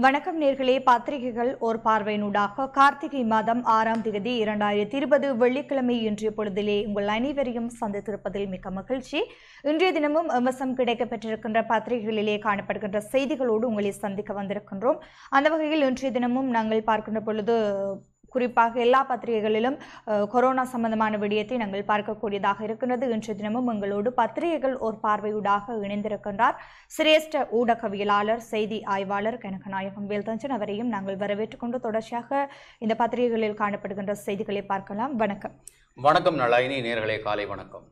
வணக்கம் நேர்களே பத்திரிகைகள் ஒரு பார்வையினூடாக கார்த்திகை மாதம் ஆறாம் தேதி இரண்டாயிரத்தி இருபது வெள்ளிக்கிழமை இன்றைய பொழுதிலே உங்கள் அனைவரையும் சந்தித்திருப்பதில் மிக்க மகிழ்ச்சி இன்றைய தினமும் எம்எஸ்எம் கிடைக்கப்பெற்றிருக்கின்ற பத்திரிகைகளிலே காணப்படுகின்ற செய்திகளோடு உங்களை சந்திக்க வந்திருக்கின்றோம் அந்த வகையில் இன்றைய தினமும் நாங்கள் பார்க்கின்ற பொழுது குறிப்பாக எல்லா பத்திரிகைகளிலும் அஹ், கொரோனா சம்பந்தமான விடயத்தை நாங்கள் பார்க்கக்கூடியதாக இருக்கின்றது இன்றைய தினமும் எங்களோடு பத்திரிகைகள் ஒரு பார்வையூடாக இணைந்திருக்கின்றார் சிரேஷ்ட ஊடகவியலாளர் செய்தி ஆய்வாளர் கனகநாயகம் வேல்தஞ்சன் அவரையும் நாங்கள் வரவேற்றுக் கொண்டு தொடர்ச்சியாக இந்த பத்திரிகைகளில் காணப்படுகின்ற செய்திகளை பார்க்கலாம் வணக்கம் வணக்கம் நளாயினி நேர்களே காலை வணக்கம்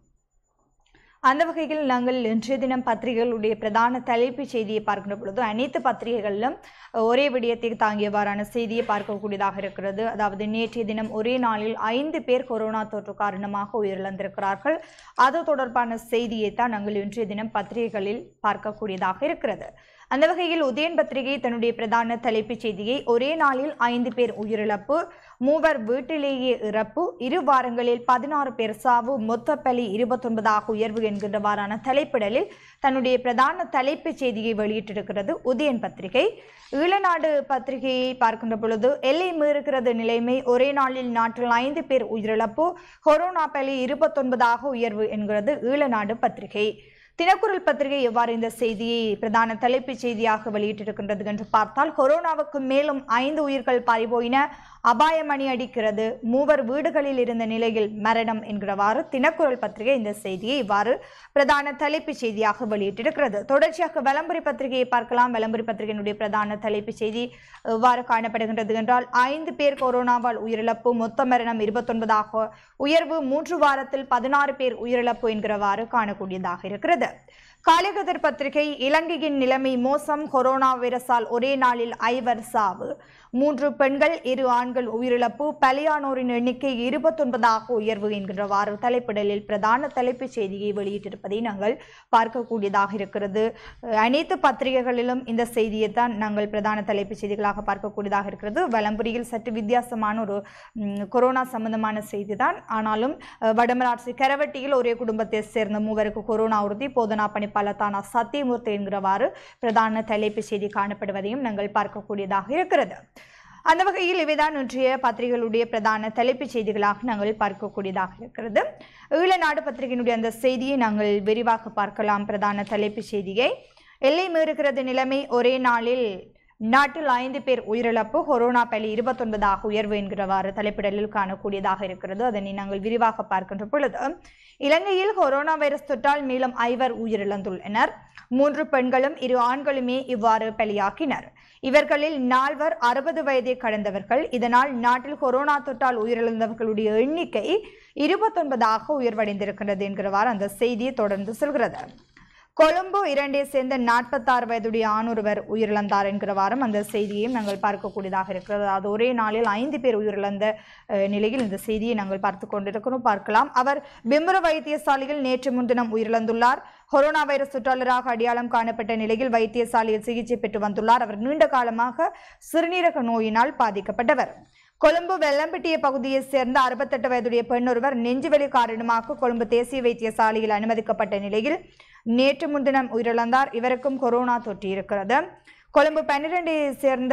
அந்த வகையில் நாங்கள் இன்றைய தினம் பத்திரிகைகளுடைய பிரதான தலைப்புச் செய்தியை பார்க்கின்ற பொழுது அனைத்து பத்திரிகைகளிலும் ஒரே விடயத்தை தாங்கியவாறான செய்தியை பார்க்கக்கூடியதாக இருக்கிறது அதாவது நேற்றைய தினம் ஒரே நாளில் ஐந்து பேர் கொரோனா தொற்று காரணமாக உயிரிழந்திருக்கிறார்கள் அது தொடர்பான செய்தியை தான் நாங்கள் இன்றைய தினம் பத்திரிகைகளில் பார்க்கக்கூடியதாக இருக்கிறது அந்த வகையில் உதயன் பத்திரிகை தன்னுடைய பிரதான தலைப்புச் செய்தியை ஒரே நாளில் ஐந்து பேர் உயிரிழப்பு மூவர் வீட்டிலேயே இறப்பு இரு வாரங்களில் பதினாறு பேர் சாவு மொத்த பலி இருபத்தொன்பதாக உயர்வு என்கின்றவாறான தலைப்பிடலில் தன்னுடைய பிரதான தலைப்புச் செய்தியை வெளியிட்டிருக்கிறது உதயன் பத்திரிகை ஈழநாடு பத்திரிகையை பார்க்கின்ற பொழுது எல்லை மீறுகிறது நிலைமை ஒரே நாளில் நாட்டில் ஐந்து பேர் உயிரிழப்பு கொரோனா பலி இருபத்தொன்பதாக உயர்வு என்கிறது ஈழநாடு பத்திரிகை தினக்குரல் பத்திரிகை எவ்வாறு இந்த செய்தியை பிரதான தலைப்புச் செய்தியாக வெளியிட்டிருக்கின்றது என்று பார்த்தால் கொரோனாவுக்கு மேலும் ஐந்து உயிர்கள் பறிபோயின அபாயமணி அடிக்கிறது மூவர் வீடுகளில் இருந்த நிலையில் மரணம் என்கிறவாறு தினக்குரல் பத்திரிகை இந்த செய்தியை இவ்வாறு பிரதான தலைப்புச் செய்தியாக வெளியிட்டிருக்கிறது தொடர்ச்சியாக விளம்பரி பத்திரிகையை பார்க்கலாம் விளம்பரி பத்திரிகையினுடைய பிரதான தலைப்புச் செய்தி எவ்வாறு காணப்படுகின்றது என்றால் ஐந்து பேர் கொரோனாவால் உயிரிழப்பு மொத்த மரணம் இருபத்தொன்பதாக உயர்வு மூன்று வாரத்தில் பதினாறு பேர் உயிரிழப்பு என்கிறவாறு காணக்கூடியதாக இருக்கிறது காலிகதிர் பத்திரிகை இலங்கையின் நிலைமை மோசம் கொரோனா வைரஸால் ஒரே நாளில் ஐவர் சாவு மூன்று பெண்கள் இரு ஆண்கள் உயிரிழப்பு பலியானோரின் எண்ணிக்கை இருபத்தொன்பதாக உயர்வு என்கின்றவாறு தலைப்பிடலில் பிரதான தலைப்புச் செய்தியை வெளியிட்டிருப்பதை நாங்கள் பார்க்கக்கூடியதாக இருக்கிறது அஹ் அனைத்து பத்திரிகைகளிலும் இந்த செய்தியை தான் நாங்கள் பிரதான தலைப்புச் செய்திகளாக பார்க்கக்கூடியதாக இருக்கிறது வலம்புரியில் சற்று வித்தியாசமான ஒரு ம், கொரோனா சம்பந்தமான செய்தி தான் ஆனாலும் அஹ், வடமராட்சி கரவட்டியில் ஒரே குடும்பத்தை சேர்ந்த மூவருக்கு கொரோனா உறுதி போதனா பணிப்பாளர் தானா சத்தியமூர்த்தி என்கிறவாறு பிரதான தலைப்புச் செய்தி காணப்படுவதையும் நாங்கள் பார்க்கக்கூடியதாக இருக்கிறது அந்த வகையில் இவைதான் இன்றைய பத்திரிகைகளுடைய பிரதான தலைப்புச் செய்திகளாக நாங்கள் பார்க்கக்கூடியதாக இருக்கிறது ஈழநாடு பத்திரிகையினுடைய அந்த செய்தியை நாங்கள் விரிவாக பார்க்கலாம் பிரதான தலைப்புச் செய்தியை எல்லை மீறுகிறது நிலைமை ஒரே நாளில் நாட்டில் ஐந்து பேர் உயிரிழப்பு கொரோனா பலி இருபத்தொன்பதாக உயர்வு என்கிறவாறு தலைப்பிடலில் காணக்கூடியதாக இருக்கிறது அதனை நாங்கள் விரிவாக பார்க்கின்ற பொழுது இலங்கையில் கொரோனா வைரஸ் தொற்றால் மேலும் ஐவர் உயிரிழந்துள்ளனர் மூன்று பெண்களும் இரு ஆண்களுமே இவ்வாறு பலியாக்கினர் இவர்களில் நால்வர் அறுபது வயதை கடந்தவர்கள் இதனால் நாட்டில் கொரோனா தொற்றால் உயிரிழந்தவர்களுடைய எண்ணிக்கை இருபத்தொன்பதாக உயர்வடைந்திருக்கிறது என்கிறவாறு அந்த செய்தியை தொடர்ந்து செல்கிறது கொழும்பு இரண்டை சேர்ந்த நாற்பத்தாறு வயதுடைய ஆணொருவர் உயிரிழந்தார் என்கிறவாறும் அந்த செய்தியையும் நாங்கள் பார்க்கக்கூடியதாக இருக்கிறது அது ஒரே நாளில் ஐந்து பேர் உயிரிழந்த அஹ், நிலையில் இந்த செய்தியை நாங்கள் பார்த்து கொண்டிருக்கிறோம் பார்க்கலாம் அவர் பிம்பர வைத்தியசாலையில் நேற்று முன்தினம் உயிரிழந்துள்ளார் கொரோனா வைரஸ் தொற்றாளராக அடையாளம் காணப்பட்ட நிலையில் வைத்தியசாலையில் சிகிச்சை பெற்று வந்துள்ளார் அவர் நீண்ட காலமாக சிறுநீரக நோயினால் பாதிக்கப்பட்டவர் கொழும்பு வெள்ளம்பட்டிய பகுதியைச் சேர்ந்த அறுபத்தெட்டு வயதுடைய பெண்ணொருவர் நெஞ்சுவலி காரணமாக கொழும்பு தேசிய வைத்தியசாலையில் அனுமதிக்கப்பட்ட நிலையில் நேற்று முன்தினம் உயிரிழந்தார் இவருக்கும் கொரோனா தொற்று இருக்கிறது கொழும்பு பன்னிரண்டை சேர்ந்த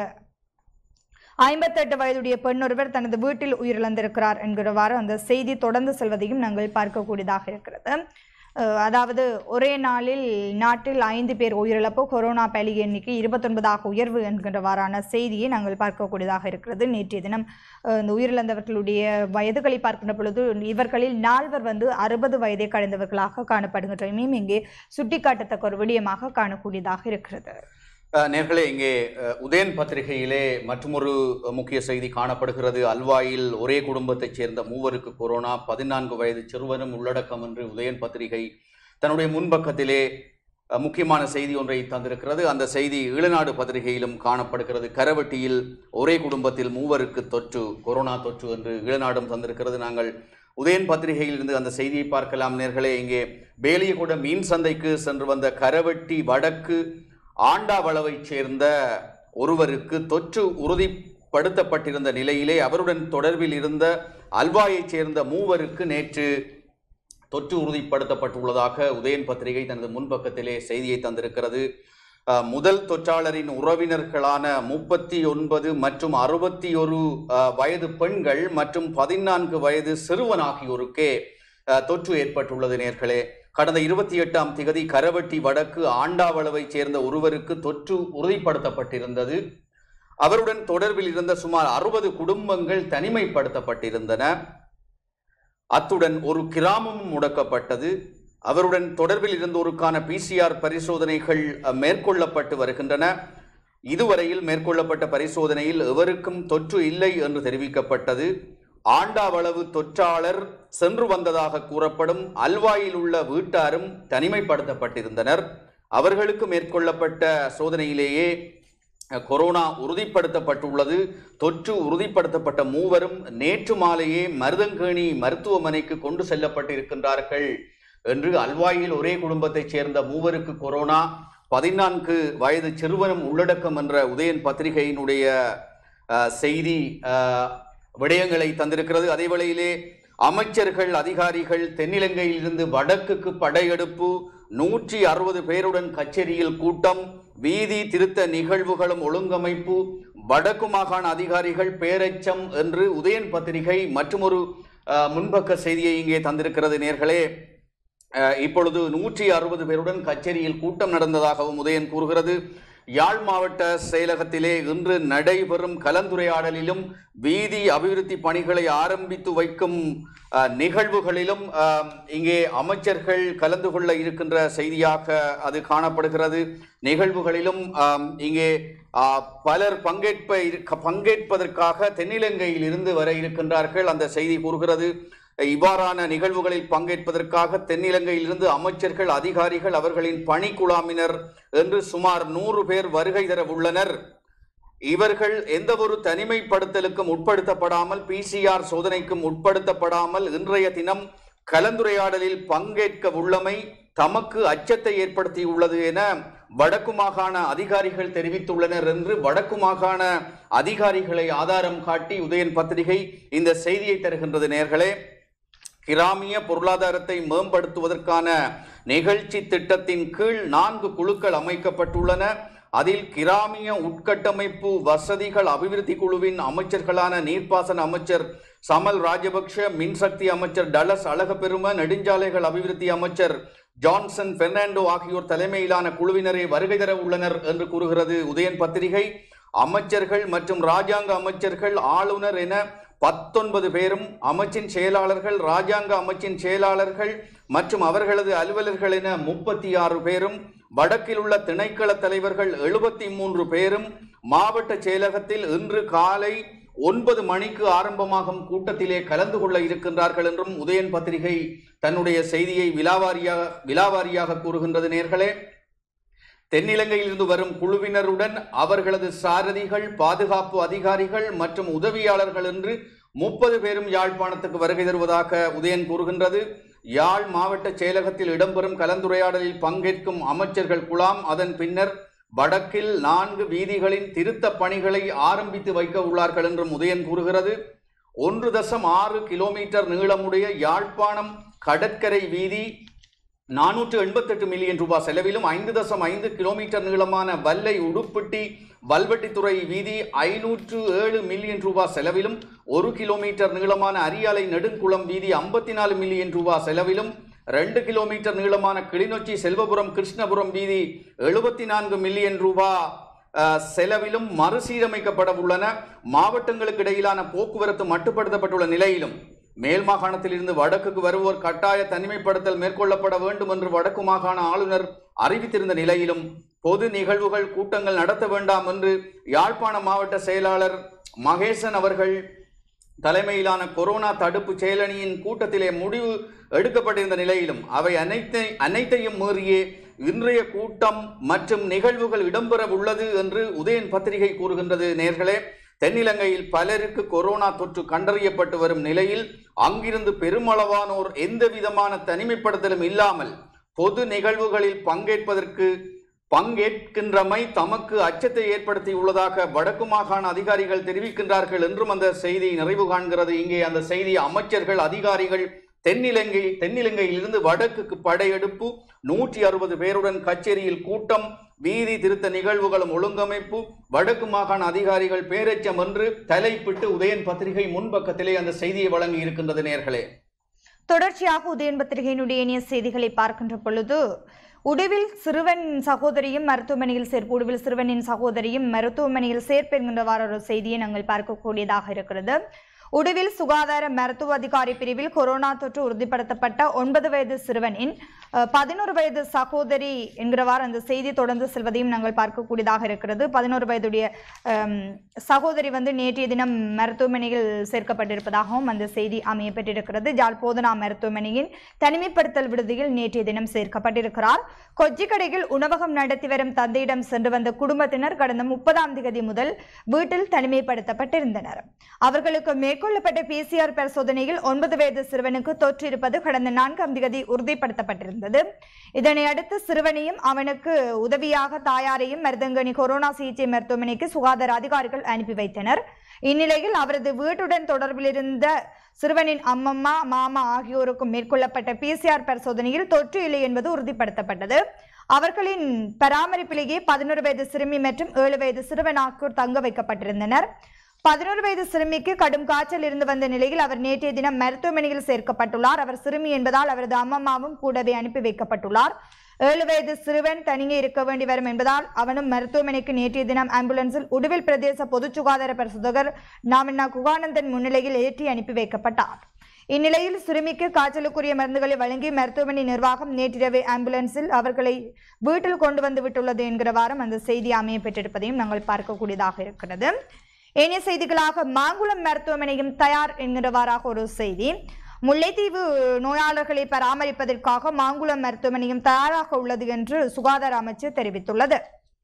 ஐம்பத்தெட்டு வயதுடைய பெண்ணொருவர் தனது வீட்டில் உயிரிழந்திருக்கிறார் என்கிறவாறு அந்த செய்தி தொடர்ந்து செல்வதையும் நாங்கள் பார்க்கக்கூடியதாக இருக்கிறது அஹ் அதாவது ஒரே நாளில் நாட்டில் ஐந்து பேர் உயிரிழப்பு கொரோனா பலி எண்ணிக்கை இருபத்தொன்பதாக உயர்வு என்கின்றவாறான செய்தியை நாங்கள் பார்க்கக்கூடியதாக இருக்கிறது நேற்றைய தினம் அஹ், இந்த உயிரிழந்தவர்களுடைய வயதுகளை பார்க்கின்ற பொழுது இவர்களில் நால்வர் வந்து அறுபது வயதை கடந்தவர்களாக காணப்படுகின்றமையும் இங்கே சுட்டிக்காட்டத்தக்க ஒரு விடயமாக காணக்கூடியதாக இருக்கிறது அஹ், நேர்களே இங்கே அஹ், உதயன் பத்திரிகையிலே மற்றொரு முக்கிய செய்தி காணப்படுகிறது அல்வாயில் ஒரே குடும்பத்தைச் சேர்ந்த மூவருக்கு கொரோனா பதினான்கு வயது சிறுவனும் உள்ளடக்கம் என்று உதயன் பத்திரிகை தன்னுடைய முன்பக்கத்திலே அஹ், முக்கியமான செய்தி ஒன்றை தந்திருக்கிறது அந்த செய்தி ஈழநாடு பத்திரிகையிலும் காணப்படுகிறது கரவட்டியில் ஒரே குடும்பத்தில் மூவருக்கு தொற்று கொரோனா தொற்று என்று ஈழநாடும் தந்திருக்கிறது நாங்கள் உதயன் பத்திரிகையில் இருந்து அந்த செய்தியை பார்க்கலாம் நேர்களே இங்கே பேலியகுட மீன் சந்தைக்கு சென்று வந்த கரவட்டி வடக்கு ஆண்டாவளவைச் சேர்ந்த ஒருவருக்கு தொற்று உறுதிப்படுத்தப்பட்டிருந்த நிலையிலே அவருடன் தொடர்பில் இருந்த அல்வாயைச் சேர்ந்த மூவருக்கு நேற்று தொற்று உறுதிப்படுத்தப்பட்டுள்ளதாக உதயன் பத்திரிகை தனது முன்பக்கத்திலே செய்தியை தந்திருக்கிறது அஹ், முதல் தொற்றாளரின் உறவினர்களான முப்பத்தி ஒன்பது மற்றும் அறுபத்தி ஒரு வயது பெண்கள் மற்றும் பதினான்கு வயது சிறுவன் ஆகியோருக்கே அஹ், தொற்று ஏற்பட்டுள்ளது நேர்களே கடந்த இருபத்தி எட்டாம் திகதி கரவட்டி வடக்கு ஆண்டாவளவைச் சேர்ந்த ஒருவருக்கு தொற்று உறுதிப்படுத்தப்பட்டிருந்தது அவருடன் தொடர்பில் இருந்த சுமார் அறுபது குடும்பங்கள் தனிமைப்படுத்தப்பட்டிருந்தன அத்துடன் ஒரு கிராமமும் முடக்கப்பட்டது அவருடன் தொடர்பில் இருந்தோருக்கான பிசிஆர் பரிசோதனைகள் அஹ், மேற்கொள்ளப்பட்டு வருகின்றன இதுவரையில் மேற்கொள்ளப்பட்ட பரிசோதனையில் எவருக்கும் தொற்று இல்லை என்று தெரிவிக்கப்பட்டது ஆண்டாவளவு தொற்றாளர் சென்று வந்ததாக கூறப்படும் அல்வாயில் உள்ள வீட்டாரும் தனிமைப்படுத்தப்பட்டிருந்தனர் அவர்களுக்கு மேற்கொள்ளப்பட்ட சோதனையிலேயே அஹ், கொரோனா உறுதிப்படுத்தப்பட்டுள்ளது தொற்று உறுதிப்படுத்தப்பட்ட மூவரும் நேற்று மாலையே மருதங்கேணி மருத்துவமனைக்கு கொண்டு செல்லப்பட்டிருக்கின்றார்கள் என்று அல்வாயில் ஒரே குடும்பத்தைச் சேர்ந்த மூவருக்கு கொரோனா பதினான்கு வயது சிறுவனும் உள்ளடக்கம் என்ற உதயன் பத்திரிகையினுடைய அஹ், செய்தி அஹ், விடயங்களை தந்திருக்கிறது அதே வேளையிலே அமைச்சர்கள் அதிகாரிகள் தென்னிலங்கையிலிருந்து வடக்குக்கு படையெடுப்பு நூற்றி அறுபது பேருடன் கச்சேரியில் கூட்டம் வீதி திருத்த நிகழ்வுகளும் ஒழுங்கமைப்பு வடக்கு மாகாண அதிகாரிகள் பேரச்சம் என்று உதயன் பத்திரிகை மற்றொரு அஹ், முன்பக்க செய்தியை இங்கே தந்திருக்கிறது நேர்களே அஹ், இப்பொழுது நூற்றி அறுபது பேருடன் கச்சேரியில் கூட்டம் நடந்ததாகவும் உதயன் கூறுகிறது யாழ் மாவட்ட செயலகத்திலே இன்று நடைபெறும் கலந்துரையாடலிலும் வீதி அபிவிருத்தி பணிகளை ஆரம்பித்து வைக்கும் அஹ், நிகழ்வுகளிலும் அஹ், இங்கே அமைச்சர்கள் கலந்து கொள்ள இருக்கின்ற செய்தியாக அது காணப்படுகிறது நிகழ்வுகளிலும் அஹ், இங்கே அஹ், பலர் பங்கேற்ப இருக்க- பங்கேற்பதற்காக தென்னிலங்கையில் இருந்து வர இருக்கின்றார்கள் அந்த செய்தி கூறுகிறது இவ்வாறான நிகழ்வுகளில் பங்கேற்பதற்காக தென்னிலங்கையிலிருந்து அமைச்சர்கள் அதிகாரிகள் அவர்களின் பணிக்குழாமினர் என்று சுமார் நூறு பேர் வருகை தர உள்ளனர் இவர்கள் எந்த ஒரு தனிமைப்படுத்தலுக்கும் உட்படுத்தப்படாமல் பிசிஆர் சோதனைக்கும் உட்படுத்தப்படாமல் இன்றைய தினம் கலந்துரையாடலில் பங்கேற்க உள்ளமை தமக்கு அச்சத்தை ஏற்படுத்தியுள்ளது என வடக்கு மாகாண அதிகாரிகள் தெரிவித்துள்ளனர் என்று வடக்கு மாகாண அதிகாரிகளை ஆதாரம் காட்டி உதயன் பத்திரிகை இந்த செய்தியை தருகின்றது நேர்களே கிராமிய பொருளாதாரத்தை மேம்படுத்துவதற்கான நிகழ்ச்சி திட்டத்தின் கீழ் நான்கு குழுக்கள் அமைக்கப்பட்டுள்ளன அதில் கிராமிய உட்கட்டமைப்பு வசதிகள் அபிவிருத்தி குழுவின் அமைச்சர்களான நீர்ப்பாசன அமைச்சர் சமல் ராஜபக்ஷ மின்சக்தி அமைச்சர் டலஸ் அழகப்பெரும நெடுஞ்சாலைகள் அபிவிருத்தி அமைச்சர் ஜான்சன் பெர்னாண்டோ ஆகியோர் தலைமையிலான குழுவினரை வருகை தர உள்ளனர் என்று கூறுகிறது உதயன் பத்திரிகை அமைச்சர்கள் மற்றும் ராஜாங்க அமைச்சர்கள் ஆளுநர் என பத்தொன்பது பேரும் அமைச்சின் செயலாளர்கள் ராஜாங்க அமைச்சின் செயலாளர்கள் மற்றும் அவர்களது அலுவலர்கள் என முப்பத்தி ஆறு பேரும் வடக்கில் உள்ள திணைக்கள தலைவர்கள் எழுபத்தி மூன்று பேரும் மாவட்ட செயலகத்தில் இன்று காலை ஒன்பது மணிக்கு ஆரம்பமாகும் கூட்டத்திலே கலந்து கொள்ள இருக்கின்றார்கள் என்றும் உதயன் பத்திரிகை தன்னுடைய செய்தியை விலாவாரியாக விலாவாரியாக கூறுகின்றது நேர்களே தென்னிலங்கையிலிருந்து வரும் குழுவினருடன் அவர்களது சாரதிகள் பாதுகாப்பு அதிகாரிகள் மற்றும் உதவியாளர்கள் என்று முப்பது பேரும் யாழ்ப்பாணத்துக்கு வருகை தருவதாக உதயன் கூறுகின்றது யாழ் மாவட்ட செயலகத்தில் இடம்பெறும் கலந்துரையாடலில் பங்கேற்கும் அமைச்சர்கள் குழாம் அதன் பின்னர் வடக்கில் நான்கு வீதிகளின் திருத்தப் பணிகளை ஆரம்பித்து வைக்க உள்ளார்கள் என்றும் உதயன் கூறுகிறது ஒன்று தசம் ஆறு கிலோமீட்டர் நீளமுடைய யாழ்ப்பாணம் கடற்கரை வீதி நானூற்று எண்பத்தெட்டு மில்லியன் ரூபாய் செலவிலும் ஐந்து தசம் ஐந்து கிலோமீட்டர் நீளமான வல்லை உடுப்பட்டி வல்வெட்டித்துறை வீதி ஐநூற்று ஏழு மில்லியன் ரூபாய் செலவிலும் ஒரு கிலோமீட்டர் நீளமான அரியாலை நெடுங்குளம் வீதி ஐம்பத்தி நாலு மில்லியன் ரூபாய் செலவிலும் ரெண்டு கிலோமீட்டர் நீளமான கிளிநொச்சி செல்வபுரம் கிருஷ்ணபுரம் வீதி எழுபத்தி நான்கு மில்லியன் ரூபாய் அஹ், செலவிலும் மறுசீரமைக்கப்பட உள்ளன மாவட்டங்களுக்கு இடையிலான போக்குவரத்து மட்டுப்படுத்தப்பட்டுள்ள நிலையிலும் மேல் மாகாணத்தில் இருந்து வடக்குக்கு வருவோர் கட்டாய தனிமைப்படுத்தல் மேற்கொள்ளப்பட வேண்டும் என்று வடக்கு மாகாண ஆளுநர் அறிவித்திருந்த நிலையிலும் பொது நிகழ்வுகள் கூட்டங்கள் நடத்த வேண்டாம் என்று யாழ்ப்பாண மாவட்ட செயலாளர் மகேசன் அவர்கள் தலைமையிலான கொரோனா தடுப்பு செயலணியின் கூட்டத்திலே முடிவு எடுக்கப்பட்டிருந்த நிலையிலும் அவை அனைத்தை அனைத்தையும் மீறியே இன்றைய கூட்டம் மற்றும் நிகழ்வுகள் இடம்பெற உள்ளது என்று உதயன் பத்திரிகை கூறுகின்றது நேர்களே தென்னிலங்கையில் பலருக்கு கொரோனா தொற்று கண்டறியப்பட்டு வரும் நிலையில் அங்கிருந்து பெருமளவானோர் எந்த விதமான தனிமைப்படுத்தலும் இல்லாமல் பொது நிகழ்வுகளில் பங்கேற்பதற்கு பங்கேற்கின்றமை தமக்கு அச்சத்தை ஏற்படுத்தியுள்ளதாக வடக்கு மாகாண அதிகாரிகள் தெரிவிக்கின்றார்கள் என்றும் அந்த செய்தி நிறைவு காண்கிறது இங்கே அந்த செய்தி அமைச்சர்கள் அதிகாரிகள் தென்னிலங்கை தென்னிலங்கையிலிருந்து வடக்குக்கு படையெடுப்பு நூற்றி அறுபது பேருடன் கச்சேரியில் கூட்டம் வீதி திருத்த நிகழ்வுகளும் ஒழுங்கமைப்பு வடக்கு மாகாண அதிகாரிகள் பேரச்சம் என்று தலைப்பிட்டு உதயன் பத்திரிகை முன்பக்கத்திலே அந்த செய்தியை வழங்கி இருக்கின்றது நேர்களே தொடர்ச்சியாக உதயன் பத்திரிகையினுடைய இணைய செய்திகளை பார்க்கின்ற பொழுது உடுவில் சிறுவன் சகோதரியும் மருத்துவமனையில் சேர்ப்பு உடுவில் சிறுவனின் சகோதரியும் மருத்துவமனையில் சேர்ப்பு என்கின்றவாறு ஒரு செய்தியை நாங்கள் பார்க்கக்கூடியதாக இருக்கிறது உடுவில் சுகாதார மருத்துவ அதிகாரி பிரிவில் கொரோனா தொற்று உறுதிப்படுத்தப்பட்ட ஒன்பது வயது சிறுவனின் அஹ், பதினோரு வயது சகோதரி என்கிறவாறு அந்த செய்தி தொடர்ந்து செல்வதையும் நாங்கள் பார்க்கக்கூடியதாக இருக்கிறது பதினோரு வயதுடைய அம், சகோதரி வந்து நேற்றைய தினம் மருத்துவமனையில் சேர்க்கப்பட்டிருப்பதாகவும் அந்த செய்தி அமையப்பட்டிருக்கிறது ஜாழ் போதனா மருத்துவமனையின் தனிமைப்படுத்தல் விடுதியில் நேற்றைய தினம் சேர்க்கப்பட்டிருக்கிறார் கொச்சிக்கடையில் உணவகம் நடத்தி வரும் தந்தையிடம் சென்று வந்த குடும்பத்தினர் கடந்த முப்பதாம் தேதி முதல் வீட்டில் தனிமைப்படுத்தப்பட்டிருந்தனர் அவர்களுக்கு மேற்கொள்ளப்பட்ட பிசிஆர் பரிசோதனையில் ஒன்பது வயது சிறுவனுக்கு தொற்று இருப்பது கடந்த நான்காம் தேதி உறுதிப்படுத்தப்பட்டிருந்தது இதனை அடுத்து சிறுவனையும் அவனுக்கு உதவியாக தாயாரையும் மருதங்கனி கொரோனா சிகிச்சை மருத்துவமனைக்கு சுகாதார அதிகாரிகள் அனுப்பி வைத்தனர் இந்நிலையில் அவரது வீட்டுடன் தொடர்பில் இருந்த சிறுவனின் அம்மம்மா மாமா ஆகியோருக்கும் மேற்கொள்ளப்பட்ட பிசிஆர் பரிசோதனையில் தொற்று இல்லை என்பது உறுதிப்படுத்தப்பட்டது அவர்களின் பராமரிப்பிலேயே பதினோரு வயது சிறுமி மற்றும் ஏழு வயது சிறுவன் ஆகியோர் தங்க வைக்கப்பட்டிருந்தனர் பதினோரு வயது சிறுமிக்கு கடும் காய்ச்சல் இருந்து வந்த நிலையில் அவர் நேற்றைய தினம் மருத்துவமனையில் சேர்க்கப்பட்டுள்ளார் அவர் சிறுமி என்பதால் அவரது அம்மம்மாவும் கூடவே அனுப்பி வைக்கப்பட்டுள்ளார் ஏழு வயது சிறுவன் தனியே இருக்க வேண்டி வரும் என்பதால் அவனும் மருத்துவமனைக்கு நேற்றைய தினம் ஆம்புலன்ஸில் உடுவில் பிரதேச பொது சுகாதார பரிசோதகர் நாமண்ணா குகானந்தன் முன்னிலையில் ஏற்றி அனுப்பி வைக்கப்பட்டார் இந்நிலையில் சிறுமிக்கு காய்ச்சலுக்குரிய மருந்துகளை வழங்கி மருத்துவமனை நிர்வாகம் நேற்றிரவு ஆம்புலன்ஸில் அவர்களை வீட்டில் கொண்டு வந்து விட்டுள்ளது என்கிறவாறும் அந்த செய்தி அமைய பெற்றிருப்பதையும் நாங்கள் பார்க்கக்கூடியதாக இருக்கிறது ஏனைய செய்திகளாக மாங்குளம் மருத்துவமனையும் தயார் என்கிறவாறாக ஒரு செய்தி முல்லைத்தீவு நோயாளர்களை பராமரிப்பதற்காக மாங்குளம் மருத்துவமனையும் தயாராக உள்ளது என்று சுகாதார அமைச்சு தெரிவித்துள்ளது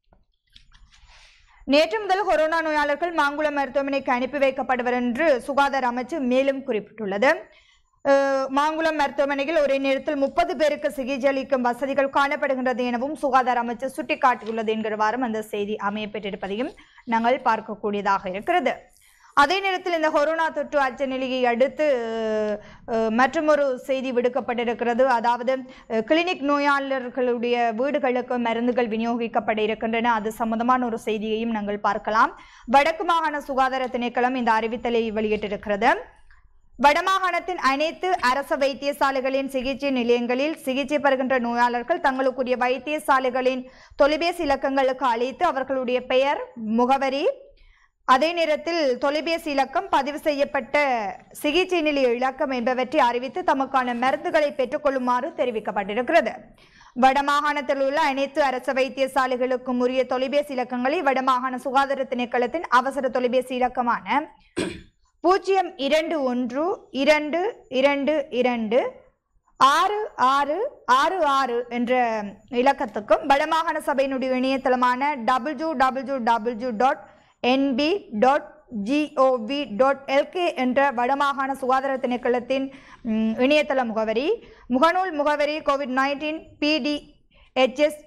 நேற்று முதல் கொரோனா நோயாளர்கள் மாங்குளம் மருத்துவமனைக்கு அனுப்பி வைக்கப்படுவர் என்று சுகாதார அமைச்சு மேலும் குறிப்பிட்டுள்ளது அஹ், மாங்குளம் மருத்துவமனையில் ஒரே நேரத்தில் முப்பது பேருக்கு சிகிச்சை அளிக்கும் வசதிகள் காணப்படுகின்றது எனவும் சுகாதார அமைச்சு சுட்டிக்காட்டியுள்ளது என்கிறவாறும் அந்த செய்தி அமையப்பட்டிருப்பதையும் நாங்கள் பார்க்கக்கூடியதாக இருக்கிறது அதே நேரத்தில் இந்த கொரோனா தொற்று அச்ச நிலையை அடுத்து அஹ், மற்றுமொரு செய்தி விடுக்கப்பட்டிருக்கிறது அதாவது அஹ், கிளினிக் நோயாளர்களுடைய வீடுகளுக்கு மருந்துகள் விநியோகிக்கப்பட இருக்கின்றன அது சம்பந்தமான ஒரு செய்தியையும் நாங்கள் பார்க்கலாம் வடக்கு மாகாண சுகாதார திணைக்களம் இந்த அறிவித்தலை வெளியிட்டிருக்கிறது வடமாகாணத்தின் அனைத்து அரச வைத்தியசாலைகளின் சிகிச்சை நிலையங்களில் சிகிச்சை பெறுகின்ற நோயாளர்கள் தங்களுக்குரிய வைத்தியசாலைகளின் தொலைபேசி இலக்கங்களுக்கு அழைத்து அவர்களுடைய பெயர் முகவரி அதே நேரத்தில் தொலைபேசி இலக்கம் பதிவு செய்யப்பட்ட சிகிச்சை நிலைய இலக்கம் என்பவற்றை அறிவித்து தமக்கான மருந்துகளை பெற்றுக்கொள்ளுமாறு தெரிவிக்கப்பட்டிருக்கிறது வடமாகாணத்தில் உள்ள அனைத்து அரசு வைத்தியசாலைகளுக்கும் உரிய தொலைபேசி இலக்கங்களை வடமாகாண சுகாதார திணைக்களத்தின் அவசர தொலைபேசி இலக்கமான பூஜ்ஜியம் இரண்டு ஒன்று இரண்டு இரண்டு இரண்டு ஆறு ஆறு ஆறு ஆறு என்ற இலக்கத்துக்கும் வடமாகாண சபையினுடைய இணையதளமான W W W dot NP dot GOV dot LK என்ற வடமாகாண சுகாதார திணைக்களத்தின் ம், இணையதள முகவரி முகநூல் முகவரி கோவிட் நைன்டீன் பிடிஹெச்எஸ்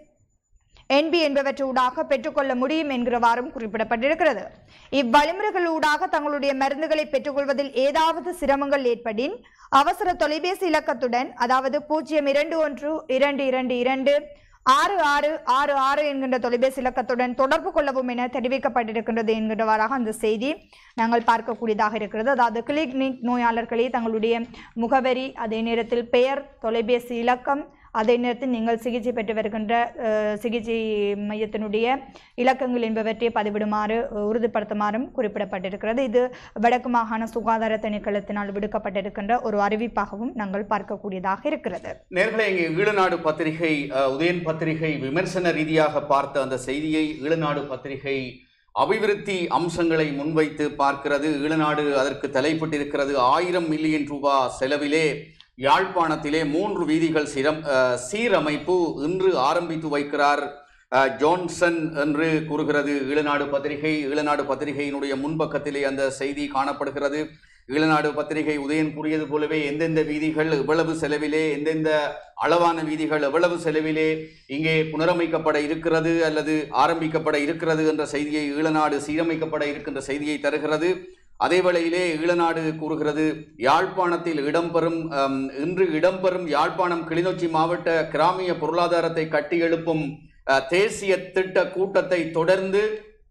என்பி என்பவற்றூடாக பெற்றுக்கொள்ள முடியும் என்கிறவாறும் குறிப்பிடப்பட்டிருக்கிறது இவ்வழிமுறைகளூடாக தங்களுடைய மருந்துகளை பெற்றுக்கொள்வதில் ஏதாவது சிரமங்கள் ஏற்படின் அவசர தொலைபேசி இலக்கத்துடன் அதாவது பூஜ்ஜியம் இரண்டு ஒன்று இரண்டு இரண்டு இரண்டு ஆறு ஆறு ஆறு ஆறு என்கின்ற தொலைபேசி இலக்கத்துடன் தொடர்பு கொள்ளவும் என தெரிவிக்கப்பட்டிருக்கின்றது என்கிறவாறாக அந்த செய்தி நாங்கள் பார்க்கக்கூடியதாக இருக்கிறது அதாவது கிளினிக் நோயாளர்களே தங்களுடைய முகவரி அதே நேரத்தில் பெயர் தொலைபேசி இலக்கம் அதே நேரத்தில் நீங்கள் சிகிச்சை பெற்று வருகின்ற அஹ், சிகிச்சை மையத்தினுடைய இலக்கங்கள் என்பவற்றை பதிவிடுமாறு அஹ், உறுதிப்படுத்துமாறும் குறிப்பிடப்பட்டிருக்கிறது இது வடக்கு மாகாண சுகாதார திணைக்களத்தினால் விடுக்கப்பட்டிருக்கின்ற ஒரு அறிவிப்பாகவும் நாங்கள் பார்க்கக்கூடியதாக இருக்கிறது நேர்களே இங்கே ஈழநாடு பத்திரிகை அஹ், உதயன் பத்திரிகை விமர்சன ரீதியாக பார்த்த அந்த செய்தியை ஈழநாடு பத்திரிகை அபிவிருத்தி அம்சங்களை முன்வைத்து பார்க்கிறது ஈழநாடு அதற்கு தலைப்பட்டிருக்கிறது ஆயிரம் மில்லியன் ரூபாய் செலவிலே யாழ்ப்பாணத்திலே மூன்று வீதிகள் சிரம் அஹ், சீரமைப்பு இன்று ஆரம்பித்து வைக்கிறார் அஹ், ஜோன்சன் என்று கூறுகிறது ஈழநாடு பத்திரிகை ஈழநாடு பத்திரிகையினுடைய முன்பக்கத்திலே அந்த செய்தி காணப்படுகிறது ஈழநாடு பத்திரிகை உதயன் கூறியது போலவே எந்தெந்த வீதிகள் எவ்வளவு செலவிலே எந்தெந்த அளவான வீதிகள் எவ்வளவு செலவிலே இங்கே புனரமைக்கப்பட இருக்கிறது அல்லது ஆரம்பிக்கப்பட இருக்கிறது என்ற செய்தியை ஈழநாடு சீரமைக்கப்பட இருக்கின்ற செய்தியை தருகிறது அதே வேளையிலே ஈழநாடு கூறுகிறது யாழ்ப்பாணத்தில் இடம்பெறும் அம், இன்று இடம்பெறும் யாழ்ப்பாணம் கிளிநொச்சி மாவட்ட கிராமிய பொருளாதாரத்தை கட்டி எழுப்பும் அஹ், தேசிய திட்ட கூட்டத்தை தொடர்ந்து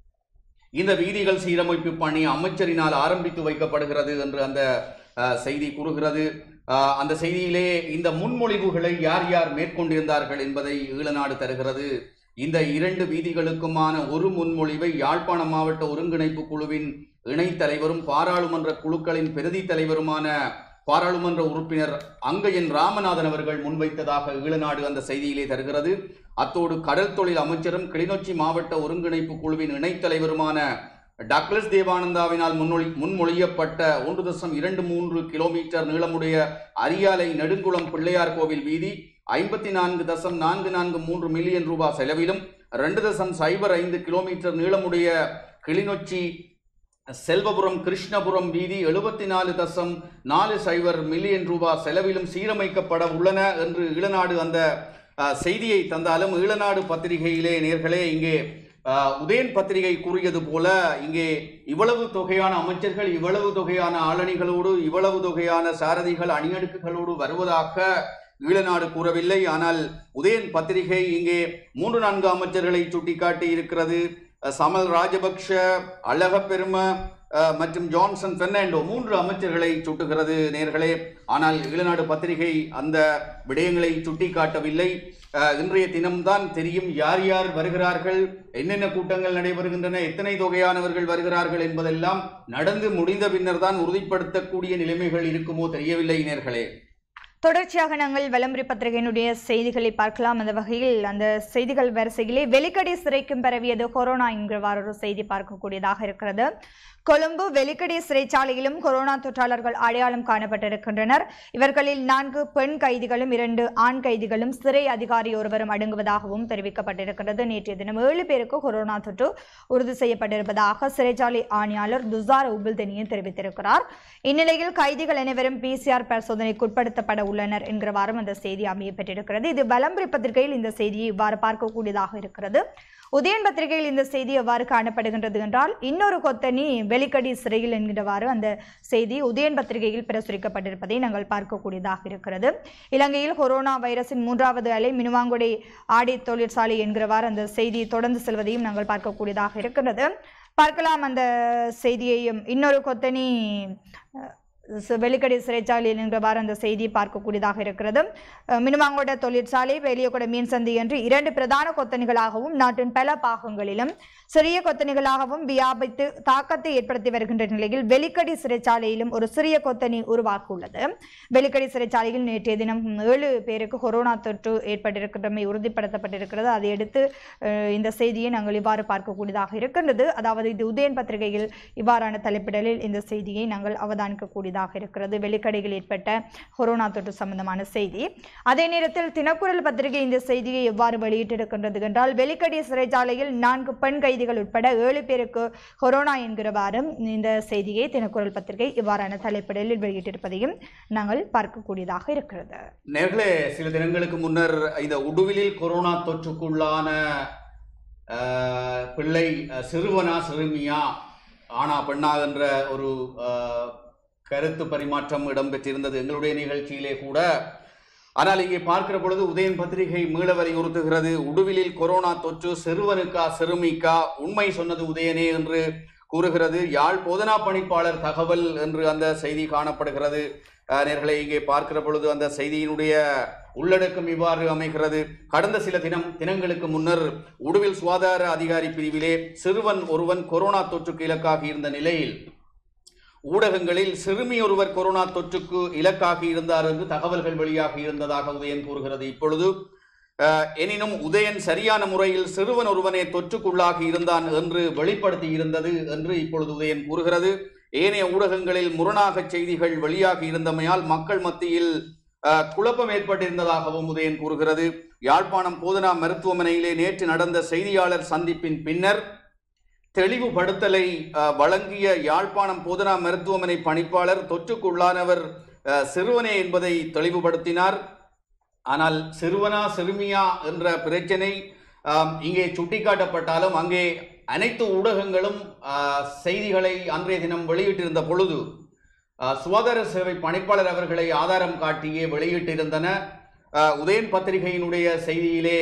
இந்த வீதிகள் சீரமைப்பு பணி அமைச்சரினால் ஆரம்பித்து வைக்கப்படுகிறது என்று அந்த அஹ், செய்தி கூறுகிறது அஹ், அந்த செய்தியிலே இந்த முன்மொழிவுகளை யார் யார் மேற்கொண்டிருந்தார்கள் என்பதை ஈழநாடு தருகிறது இந்த இரண்டு வீதிகளுக்குமான ஒரு முன்மொழிவை யாழ்ப்பாண மாவட்ட ஒருங்கிணைப்பு குழுவின் இணைத் தலைவரும் பாராளுமன்ற குழுக்களின் பிரதி தலைவருமான பாராளுமன்ற உறுப்பினர் அங்கையன் ராமநாதன் அவர்கள் முன்வைத்ததாக ஈழநாடு அந்த செய்தியிலே தருகிறது அத்தோடு கடல் தொழில் அமைச்சரும் கிளிநொச்சி மாவட்ட ஒருங்கிணைப்பு குழுவின் இணைத் தலைவருமான டக்ளஸ் தேவானந்தாவினால் முன்மொழி முன்மொழியப்பட்ட ஒன்று தசம் இரண்டு மூன்று கிலோமீட்டர் நீளமுடைய அரியாலை நெடுங்குளம் பிள்ளையார் கோவில் வீதி ஐம்பத்தி நான்கு தசம் நான்கு நான்கு மூன்று மில்லியன் ரூபாய் செலவிலும் ரெண்டு தசம் சைபர் ஐந்து கிலோமீட்டர் நீளமுடைய கிளிநொச்சி செல்வபுரம் கிருஷ்ணபுரம் வீதி எழுபத்தி நாலு தசம் நாலு சைபர் மில்லியன் ரூபாய் செலவிலும் சீரமைக்கப்பட உள்ளன என்று ஈழநாடு அந்த அஹ், செய்தியை தந்தாலும் ஈழநாடு பத்திரிகையிலே நேர்களே இங்கே அஹ், உதயன் பத்திரிகை கூறியது போல இங்கே இவ்வளவு தொகையான அமைச்சர்கள் இவ்வளவு தொகையான ஆளணிகளோடு இவ்வளவு தொகையான சாரதிகள் அணியடுக்குகளோடு வருவதாக ஈழநாடு கூறவில்லை ஆனால் உதயன் பத்திரிகை இங்கே மூன்று நான்கு அமைச்சர்களை சுட்டிக்காட்டி இருக்கிறது அஹ், சமல் ராஜபக்ஷ அழகப்பெரும அஹ், மற்றும் ஜான்சன் பெர்னாண்டோ மூன்று அமைச்சர்களை சுட்டுகிறது நேர்களே ஆனால் ஈழநாடு பத்திரிகை அந்த விடயங்களை சுட்டிக்காட்டவில்லை அஹ், இன்றைய தினம்தான் தெரியும் யார் யார் வருகிறார்கள் என்னென்ன கூட்டங்கள் நடைபெறுகின்றன எத்தனை தொகையானவர்கள் வருகிறார்கள் என்பதெல்லாம் நடந்து முடிந்த பின்னர் தான் உறுதிப்படுத்தக்கூடிய நிலைமைகள் இருக்குமோ தெரியவில்லை நேர்களே தொடர்ச்சியாக நாங்கள் விளம்பரி பத்திரிகையினுடைய செய்திகளை பார்க்கலாம் அந்த வகையில் அந்த செய்திகள் வரிசையிலே வெலிக்கடை சிறைக்கும் பரவியது கொரோனா என்கிறவாறு ஒரு செய்தி பார்க்கக்கூடியதாக இருக்கிறது கொழும்பு வெலிக்கடை சிறைச்சாலையிலும் கொரோனா தொற்றாளர்கள் அடையாளம் காணப்பட்டிருக்கின்றனர் இவர்களில் நான்கு பெண் கைதிகளும் இரண்டு ஆண் கைதிகளும் சிறை அதிகாரி ஒருவரும் அடங்குவதாகவும் தெரிவிக்கப்பட்டிருக்கிறது நேற்றைய தினம் ஏழு பேருக்கு கொரோனா தொற்று உறுதி செய்யப்பட்டிருப்பதாக சிறைச்சாலை ஆணையாளர் துசார் உபுல்தனியும் தெரிவித்திருக்கிறார் இந்நிலையில் கைதிகள் அனைவரும் பிசிஆர் பரிசோதனைக்கு உட்படுத்தப்பட உள்ளனர் என்கிறவாறும் அந்த செய்தி அமையப்பட்டிருக்கிறது இது வலம்புரி பத்திரிகையில் இந்த செய்தியை இவ்வாறு பார்க்கக்கூடியதாக இருக்கிறது உதயன் பத்திரிகையில் இந்த செய்தி எவ்வாறு காணப்படுகின்றது என்றால் இன்னொரு கொத்தனி வெலிக்கடி சிறையில் என்கிறவாறு அந்த செய்தி உதயன் பத்திரிகையில் பிரசுரிக்கப்பட்டிருப்பதை நாங்கள் பார்க்கக்கூடியதாக இருக்கிறது இலங்கையில் கொரோனா வைரஸின் மூன்றாவது அலை மினுவாங்குடி ஆடை தொழிற்சாலை என்கிறவாறு அந்த செய்தி தொடர்ந்து செல்வதையும் நாங்கள் பார்க்கக்கூடியதாக இருக்கிறது பார்க்கலாம் அந்த செய்தியையும் இன்னொரு கொத்தனி அஹ், ச- வெலிக்கடை சிறைச்சாலையில் என்கிறவாறு அந்த செய்தியை பார்க்கக்கூடியதாக இருக்கிறது அஹ், மினுவாங்கோட தொழிற்சாலை வெளியகொட மீன் சந்தி என்று இரண்டு பிரதான கொத்தணிகளாகவும் நாட்டின் பல பாகங்களிலும் சிறிய கொத்தணிகளாகவும் வியாபித்து தாக்கத்தை ஏற்படுத்தி வருகின்ற நிலையில் வெலிக்கடி சிறைச்சாலையிலும் ஒரு சிறிய கொத்தணி உருவாக்கியுள்ளது வெலிக்கடி சிறைச்சாலையில் நேற்றைய தினம் ஏழு பேருக்கு கொரோனா தொற்று ஏற்பட்டிருக்கின்றமை உறுதிப்படுத்தப்பட்டிருக்கிறது அதையடுத்து அஹ், இந்த செய்தியை நாங்கள் இவ்வாறு பார்க்கக்கூடியதாக இருக்கின்றது அதாவது இது உதயன் பத்திரிகையில் இவ்வாறான தலைப்பிடலில் இந்த செய்தியை நாங்கள் அவதானிக்கக்கூடியதாக இருக்கிறது வெளிக்கடையில் ஏற்பட்ட கொரோனா தொற்று சம்பந்தமான செய்தி அதே நேரத்தில் தினக்குரல் பத்திரிகை இந்த செய்தியை எவ்வாறு வெளியிட்டிருக்கின்றது என்றால் வெளிக்கடி சிறைச்சாலையில் நான்கு பெண் கைதிகள் உட்பட ஏழு பேருக்கு கொரோனா என்கிறவாறும் இந்த செய்தியை தினக்குரல் பத்திரிகை இவ்வாறான தலைப்பிடலில் வெளியிட்டிருப்பதையும் நாங்கள் பார்க்கக்கூடியதாக இருக்கிறது நேர்களே சில தினங்களுக்கு முன்னர் இந்த உடுவிலில் கொரோனா தொற்றுக்குள்ளான அஹ், பிள்ளை அஹ், சிறுவனா சிறுமியா ஆனா பெண்ணா என்ற ஒரு அஹ், கருத்து பரிமாற்றம் இடம்பெற்றிருந்தது எங்களுடைய நிகழ்ச்சியிலே கூட ஆனால் இங்கே பார்க்கிற பொழுது உதயன் பத்திரிகை மீள வலியுறுத்துகிறது உடுவிலில் கொரோனா தொற்று சிறுவனுக்கா சிறுமிக்கா உண்மை சொன்னது உதயனே என்று கூறுகிறது யாழ் போதனா பணிப்பாளர் தகவல் என்று அந்த செய்தி காணப்படுகிறது அஹ், நேர்களை இங்கே பார்க்கிற பொழுது அந்த செய்தியினுடைய உள்ளடக்கம் இவ்வாறு அமைகிறது கடந்த சில தினம் தினங்களுக்கு முன்னர் உடுவில் சுகாதார அதிகாரி பிரிவிலே சிறுவன் ஒருவன் கொரோனா தொற்றுக்கு இலக்காகி இருந்த நிலையில் ஊடகங்களில் சிறுமி ஒருவர் கொரோனா தொற்றுக்கு இலக்காகி இருந்தார் என்று தகவல்கள் வெளியாகி இருந்ததாக உதயன் கூறுகிறது இப்பொழுது அஹ், எனினும் உதயன் சரியான முறையில் சிறுவன் ஒருவனே தொற்றுக்குள்ளாகி இருந்தான் என்று வெளிப்படுத்தி இருந்தது என்று இப்பொழுது உதயன் கூறுகிறது ஏனைய ஊடகங்களில் முரணாக செய்திகள் வெளியாகி இருந்தமையால் மக்கள் மத்தியில் அஹ், குழப்பம் ஏற்பட்டிருந்ததாகவும் உதயன் கூறுகிறது யாழ்ப்பாணம் போதனா மருத்துவமனையிலே நேற்று நடந்த செய்தியாளர் சந்திப்பின் பின்னர் தெளிவுபடுத்தலை அஹ், வழங்கிய யாழ்ப்பாணம் போதனா மருத்துவமனை பணிப்பாளர் தொற்றுக்குள்ளானவர் அஹ், சிறுவனே என்பதை தெளிவுபடுத்தினார் ஆனால் சிறுவனா சிறுமியா என்ற பிரச்சனை ஆம், இங்கே சுட்டிக்காட்டப்பட்டாலும் அங்கே அனைத்து ஊடகங்களும் ஆ, செய்திகளை அன்றைய தினம் வெளியிட்டிருந்த பொழுது ஆ, சுகாதார சேவை பணிப்பாளர் அவர்களை ஆதாரம் காட்டியே வெளியிட்டிருந்தன ஆ, உதயன் பத்திரிகையினுடைய செய்தியிலே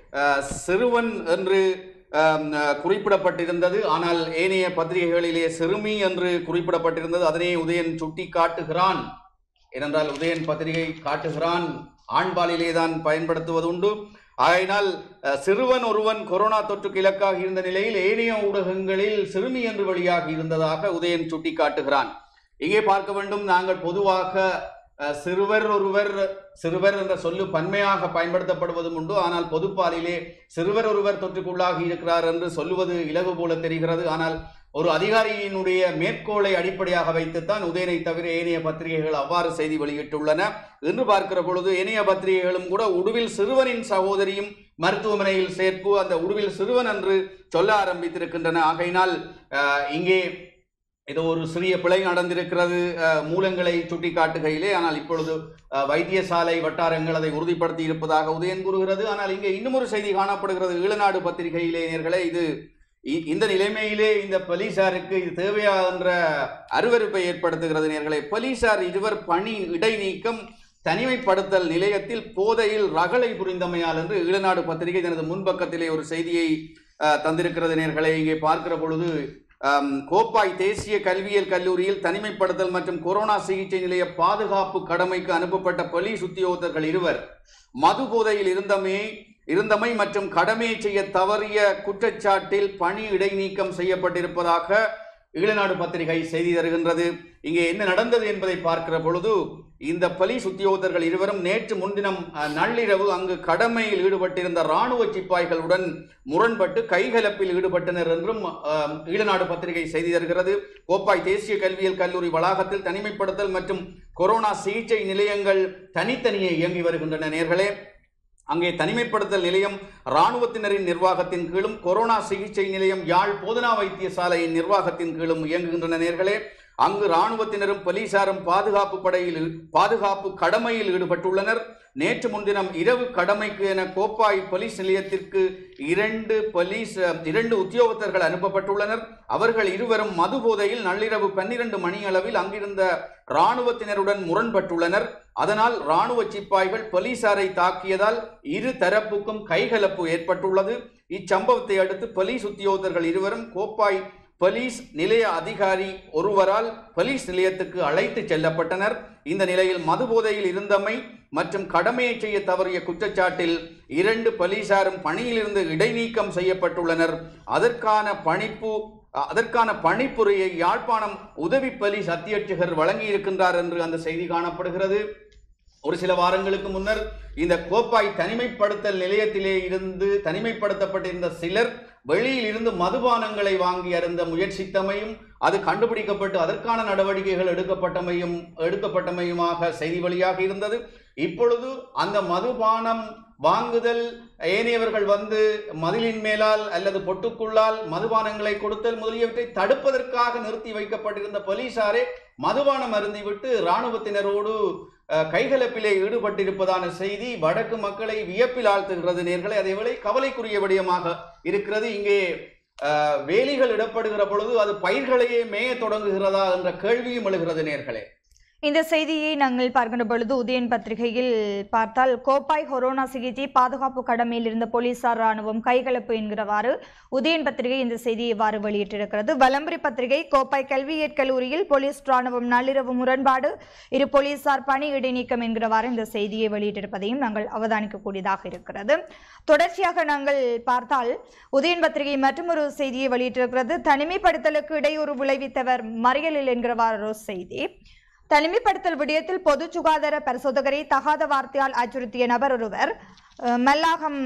அஹ், சிறுவன் என்று அஹ், அஹ், குறிப்பிடப்பட்டிருந்தது ஆனால் ஏனைய பத்திரிகைகளிலே சிறுமி என்று குறிப்பிடப்பட்டிருந்தது அதனை உதயன் சுட்டி காட்டுகிறான் ஏனென்றால் உதயன் பத்திரிகை காட்டுகிறான் ஆண்பாலிலே தான் பயன்படுத்துவது உண்டு ஆகையினால் அஹ், சிறுவன் ஒருவன் கொரோனா தொற்றுக்கு இலக்காக இருந்த நிலையில் ஏனைய ஊடகங்களில் சிறுமி என்று வெளியாகி இருந்ததாக உதயன் சுட்டி காட்டுகிறான் இங்கே பார்க்க வேண்டும் நாங்கள் பொதுவாக அஹ், சிறுவர் ஒருவர் சிறுவர் என்ற சொல்லு பன்மையாக பயன்படுத்தப்படுவதும் உண்டு ஆனால் பொதுப்பாலிலே சிறுவர் ஒருவர் தொற்றுக்குள்ளாகி இருக்கிறார் என்று சொல்லுவது இலகு போல தெரிகிறது ஆனால் ஒரு அதிகாரியினுடைய மேற்கோளை அடிப்படையாக வைத்துத்தான் உதயனை தவிர ஏனைய பத்திரிகைகள் அவ்வாறு செய்தி வெளியிட்டுள்ளன என்று பார்க்கிற பொழுது ஏனைய பத்திரிகைகளும் கூட உடுவில் சிறுவனின் சகோதரியும் மருத்துவமனையில் சேர்ப்பு அந்த உடுவில் சிறுவன் என்று சொல்ல ஆரம்பித்திருக்கின்றன ஆகையினால் அஹ், இங்கே ஏதோ ஒரு சிறிய பிழை நடந்திருக்கிறது அஹ், மூலங்களை சுட்டி காட்டுகையிலே ஆனால் இப்பொழுது அஹ், வைத்தியசாலை வட்டாரங்கள் அதை உறுதிப்படுத்தி இருப்பதாக உதயன் கூறுகிறது ஆனால் இங்கே இன்னும் ஒரு செய்தி காணப்படுகிறது ஈழநாடு பத்திரிகையிலே நேர்களே இது இ- இந்த நிலைமையிலே இந்த போலீசாருக்கு இது தேவையா என்ற அருவருப்பை ஏற்படுத்துகிறது நேர்களே போலீசார் இருவர் பணி இடைநீக்கம் தனிமைப்படுத்தல் நிலையத்தில் போதையில் ரகளை புரிந்தமையால் என்று ஈழநாடு பத்திரிகை தனது முன்பக்கத்திலே ஒரு செய்தியை அஹ், தந்திருக்கிறது நேர்களே இங்கே பார்க்கிற பொழுது அம், கோப்பாய் தேசிய கல்வியியல் கல்லூரியில் தனிமைப்படுத்தல் மற்றும் கொரோனா சிகிச்சை நிலைய பாதுகாப்பு கடமைக்கு அனுப்பப்பட்ட போலீஸ் உத்தியோகத்தர்கள் இருவர் மது போதையில் இருந்தமை இருந்தமை மற்றும் கடமையை செய்ய தவறிய குற்றச்சாட்டில் பணி இடைநீக்கம் செய்யப்பட்டிருப்பதாக ஈழநாடு பத்திரிகை செய்தி தருகின்றது இங்கே என்ன நடந்தது என்பதை பார்க்கிற பொழுது இந்த போலீஸ் உத்தியோகத்தர்கள் இருவரும் நேற்று முன்தினம் அஹ், நள்ளிரவு அங்கு கடமையில் ஈடுபட்டிருந்த இராணுவ சிப்பாய்களுடன் முரண்பட்டு கைகலப்பில் ஈடுபட்டனர் என்றும் அஹ், ஈழநாடு பத்திரிகை செய்தி தருகிறது கோப்பாய் தேசிய கல்வியியல் கல்லூரி வளாகத்தில் தனிமைப்படுத்தல் மற்றும் கொரோனா சிகிச்சை நிலையங்கள் தனித்தனியே இயங்கி வருகின்றன நேர்களே அங்கே தனிமைப்படுத்தல் நிலையம் இராணுவத்தினரின் நிர்வாகத்தின் கீழும் கொரோனா சிகிச்சை நிலையம் யாழ் போதனா வைத்தியசாலையின் நிர்வாகத்தின் கீழும் இயங்குகின்றன நேர்களே அங்கு இராணுவத்தினரும் போலீசாரும் பாதுகாப்பு படையில் ஈ- பாதுகாப்பு கடமையில் ஈடுபட்டுள்ளனர் நேற்று முன்தினம் இரவு கடமைக்கு என கோப்பாய் போலீஸ் நிலையத்திற்கு இரண்டு போலீஸ் அஹ், இரண்டு உத்தியோகத்தர்கள் அனுப்பப்பட்டுள்ளனர் அவர்கள் இருவரும் மது போதையில் நள்ளிரவு பன்னிரண்டு மணி அளவில் அங்கிருந்த இராணுவத்தினருடன் முரண்பட்டுள்ளனர் அதனால் இராணுவ சிப்பாய்கள் போலீசாரை தாக்கியதால் இரு தரப்புக்கும் கைகலப்பு ஏற்பட்டுள்ளது இச்சம்பவத்தை அடுத்து போலீஸ் உத்தியோகத்தர்கள் இருவரும் கோப்பாய் போலீஸ் நிலைய அதிகாரி ஒருவரால் போலீஸ் நிலையத்துக்கு அழைத்து செல்லப்பட்டனர் இந்த நிலையில் மதுபோதையில் இருந்தமை மற்றும் கடமையை செய்ய தவறிய குற்றச்சாட்டில் இரண்டு போலீசாரும் பணியிலிருந்து இடைநீக்கம் செய்யப்பட்டுள்ளனர் அதற்கான பணிப்பு அதற்கான பணிப்புரையை யாழ்ப்பாணம் உதவி போலீஸ் அத்தியட்சகர் வழங்கியிருக்கின்றார் என்று அந்த செய்தி காணப்படுகிறது ஒரு சில வாரங்களுக்கு முன்னர் இந்த கோப்பாய் தனிமைப்படுத்தல் நிலையத்திலே இருந்து தனிமைப்படுத்தப்பட்டிருந்த சிலர் வெளியில் இருந்து மதுபானங்களை வாங்கி அருந்த முயற்சித்தமையும் அது கண்டுபிடிக்கப்பட்டு அதற்கான நடவடிக்கைகள் எடுக்கப்பட்டமையும் எடுக்கப்பட்டமையுமாக செய்தி வழியாக இருந்தது இப்பொழுது அந்த மதுபானம் வாங்குதல் ஏனையவர்கள் வந்து மதிலின் மேலால் அல்லது பொட்டுக்குள்ளால் மதுபானங்களை கொடுத்தல் முதலியவற்றை தடுப்பதற்காக நிறுத்தி வைக்கப்பட்டிருந்த போலீசாரே மதுபானம் அருந்திவிட்டு இராணுவத்தினரோடு அஹ், கைகலப்பிலே ஈடுபட்டிருப்பதான செய்தி வடக்கு மக்களை வியப்பில் ஆழ்த்துகிறது நேர்களை அதேவேளை கவலைக்குரிய விடயமாக இருக்கிறது இங்கே அஹ், வேலிகள் இடப்படுகிற பொழுது அது பயிர்களையே மேய தொடங்குகிறதா என்ற கேள்வியும் எழுகிறது நேர்களே இந்த செய்தியை நாங்கள் பார்க்கின்ற பொழுது உதயன் பத்திரிகையில் பார்த்தால் கோப்பாய் கொரோனா சிகிச்சை பாதுகாப்பு கடமையில் இருந்த போலீசார் ராணுவம் கைகலப்பு என்கிறவாறு உதயன் பத்திரிகை இந்த செய்தியை இவ்வாறு வெளியிட்டிருக்கிறது வலம்புரி பத்திரிகை கோப்பாய் கல்வியியற் கல்லூரியில் போலீஸ் ராணுவம் நள்ளிரவு முரண்பாடு இரு போலீசார் பணி இடைநீக்கம் என்கிறவாறு இந்த செய்தியை வெளியிட்டிருப்பதையும் நாங்கள் அவதானிக்கக்கூடியதாக இருக்கிறது தொடர்ச்சியாக நாங்கள் பார்த்தால் உதயன் பத்திரிகை மற்றொரு செய்தியை வெளியிட்டிருக்கிறது தனிமைப்படுத்தலுக்கு இடையூறு விளைவித்தவர் மறியலில் என்கிறவாறு ஒரு செய்தி தனிமைப்படுத்தல் விடயத்தில் பொது சுகாதார பரிசோதகரை தகாத வார்த்தையால் அச்சுறுத்திய நபர் ஒருவர் அஹ், மெல்லாகம்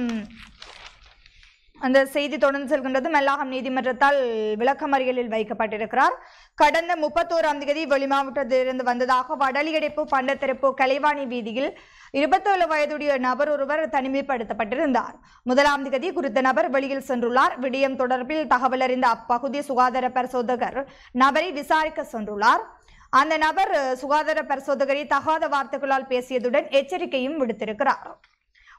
அந்த செய்தி தொடர்ந்து செல்கின்றது மெல்லாகம் நீதிமன்றத்தால் விளக்கமறியலில் வைக்கப்பட்டிருக்கிறார் கடந்த முப்பத்தோராம் தேதி வெளிமாவட்டத்திலிருந்து வந்ததாக வடலியடைப்பு பண்டத்திருப்பு கலைவாணி வீதியில் இருபத்தேழு வயதுடைய நபர் ஒருவர் தனிமைப்படுத்தப்பட்டிருந்தார் முதலாம் தேதி குறித்த நபர் வெளியில் சென்றுள்ளார் விடயம் தொடர்பில் தகவல் அறிந்த அப்பகுதி சுகாதார பரிசோதகர் நபரை விசாரிக்க சென்றுள்ளார் அந்த நபர் அஹ், சுகாதார பரிசோதகரை தகாத வார்த்தைகளால் பேசியதுடன் எச்சரிக்கையும் விடுத்திருக்கிறார்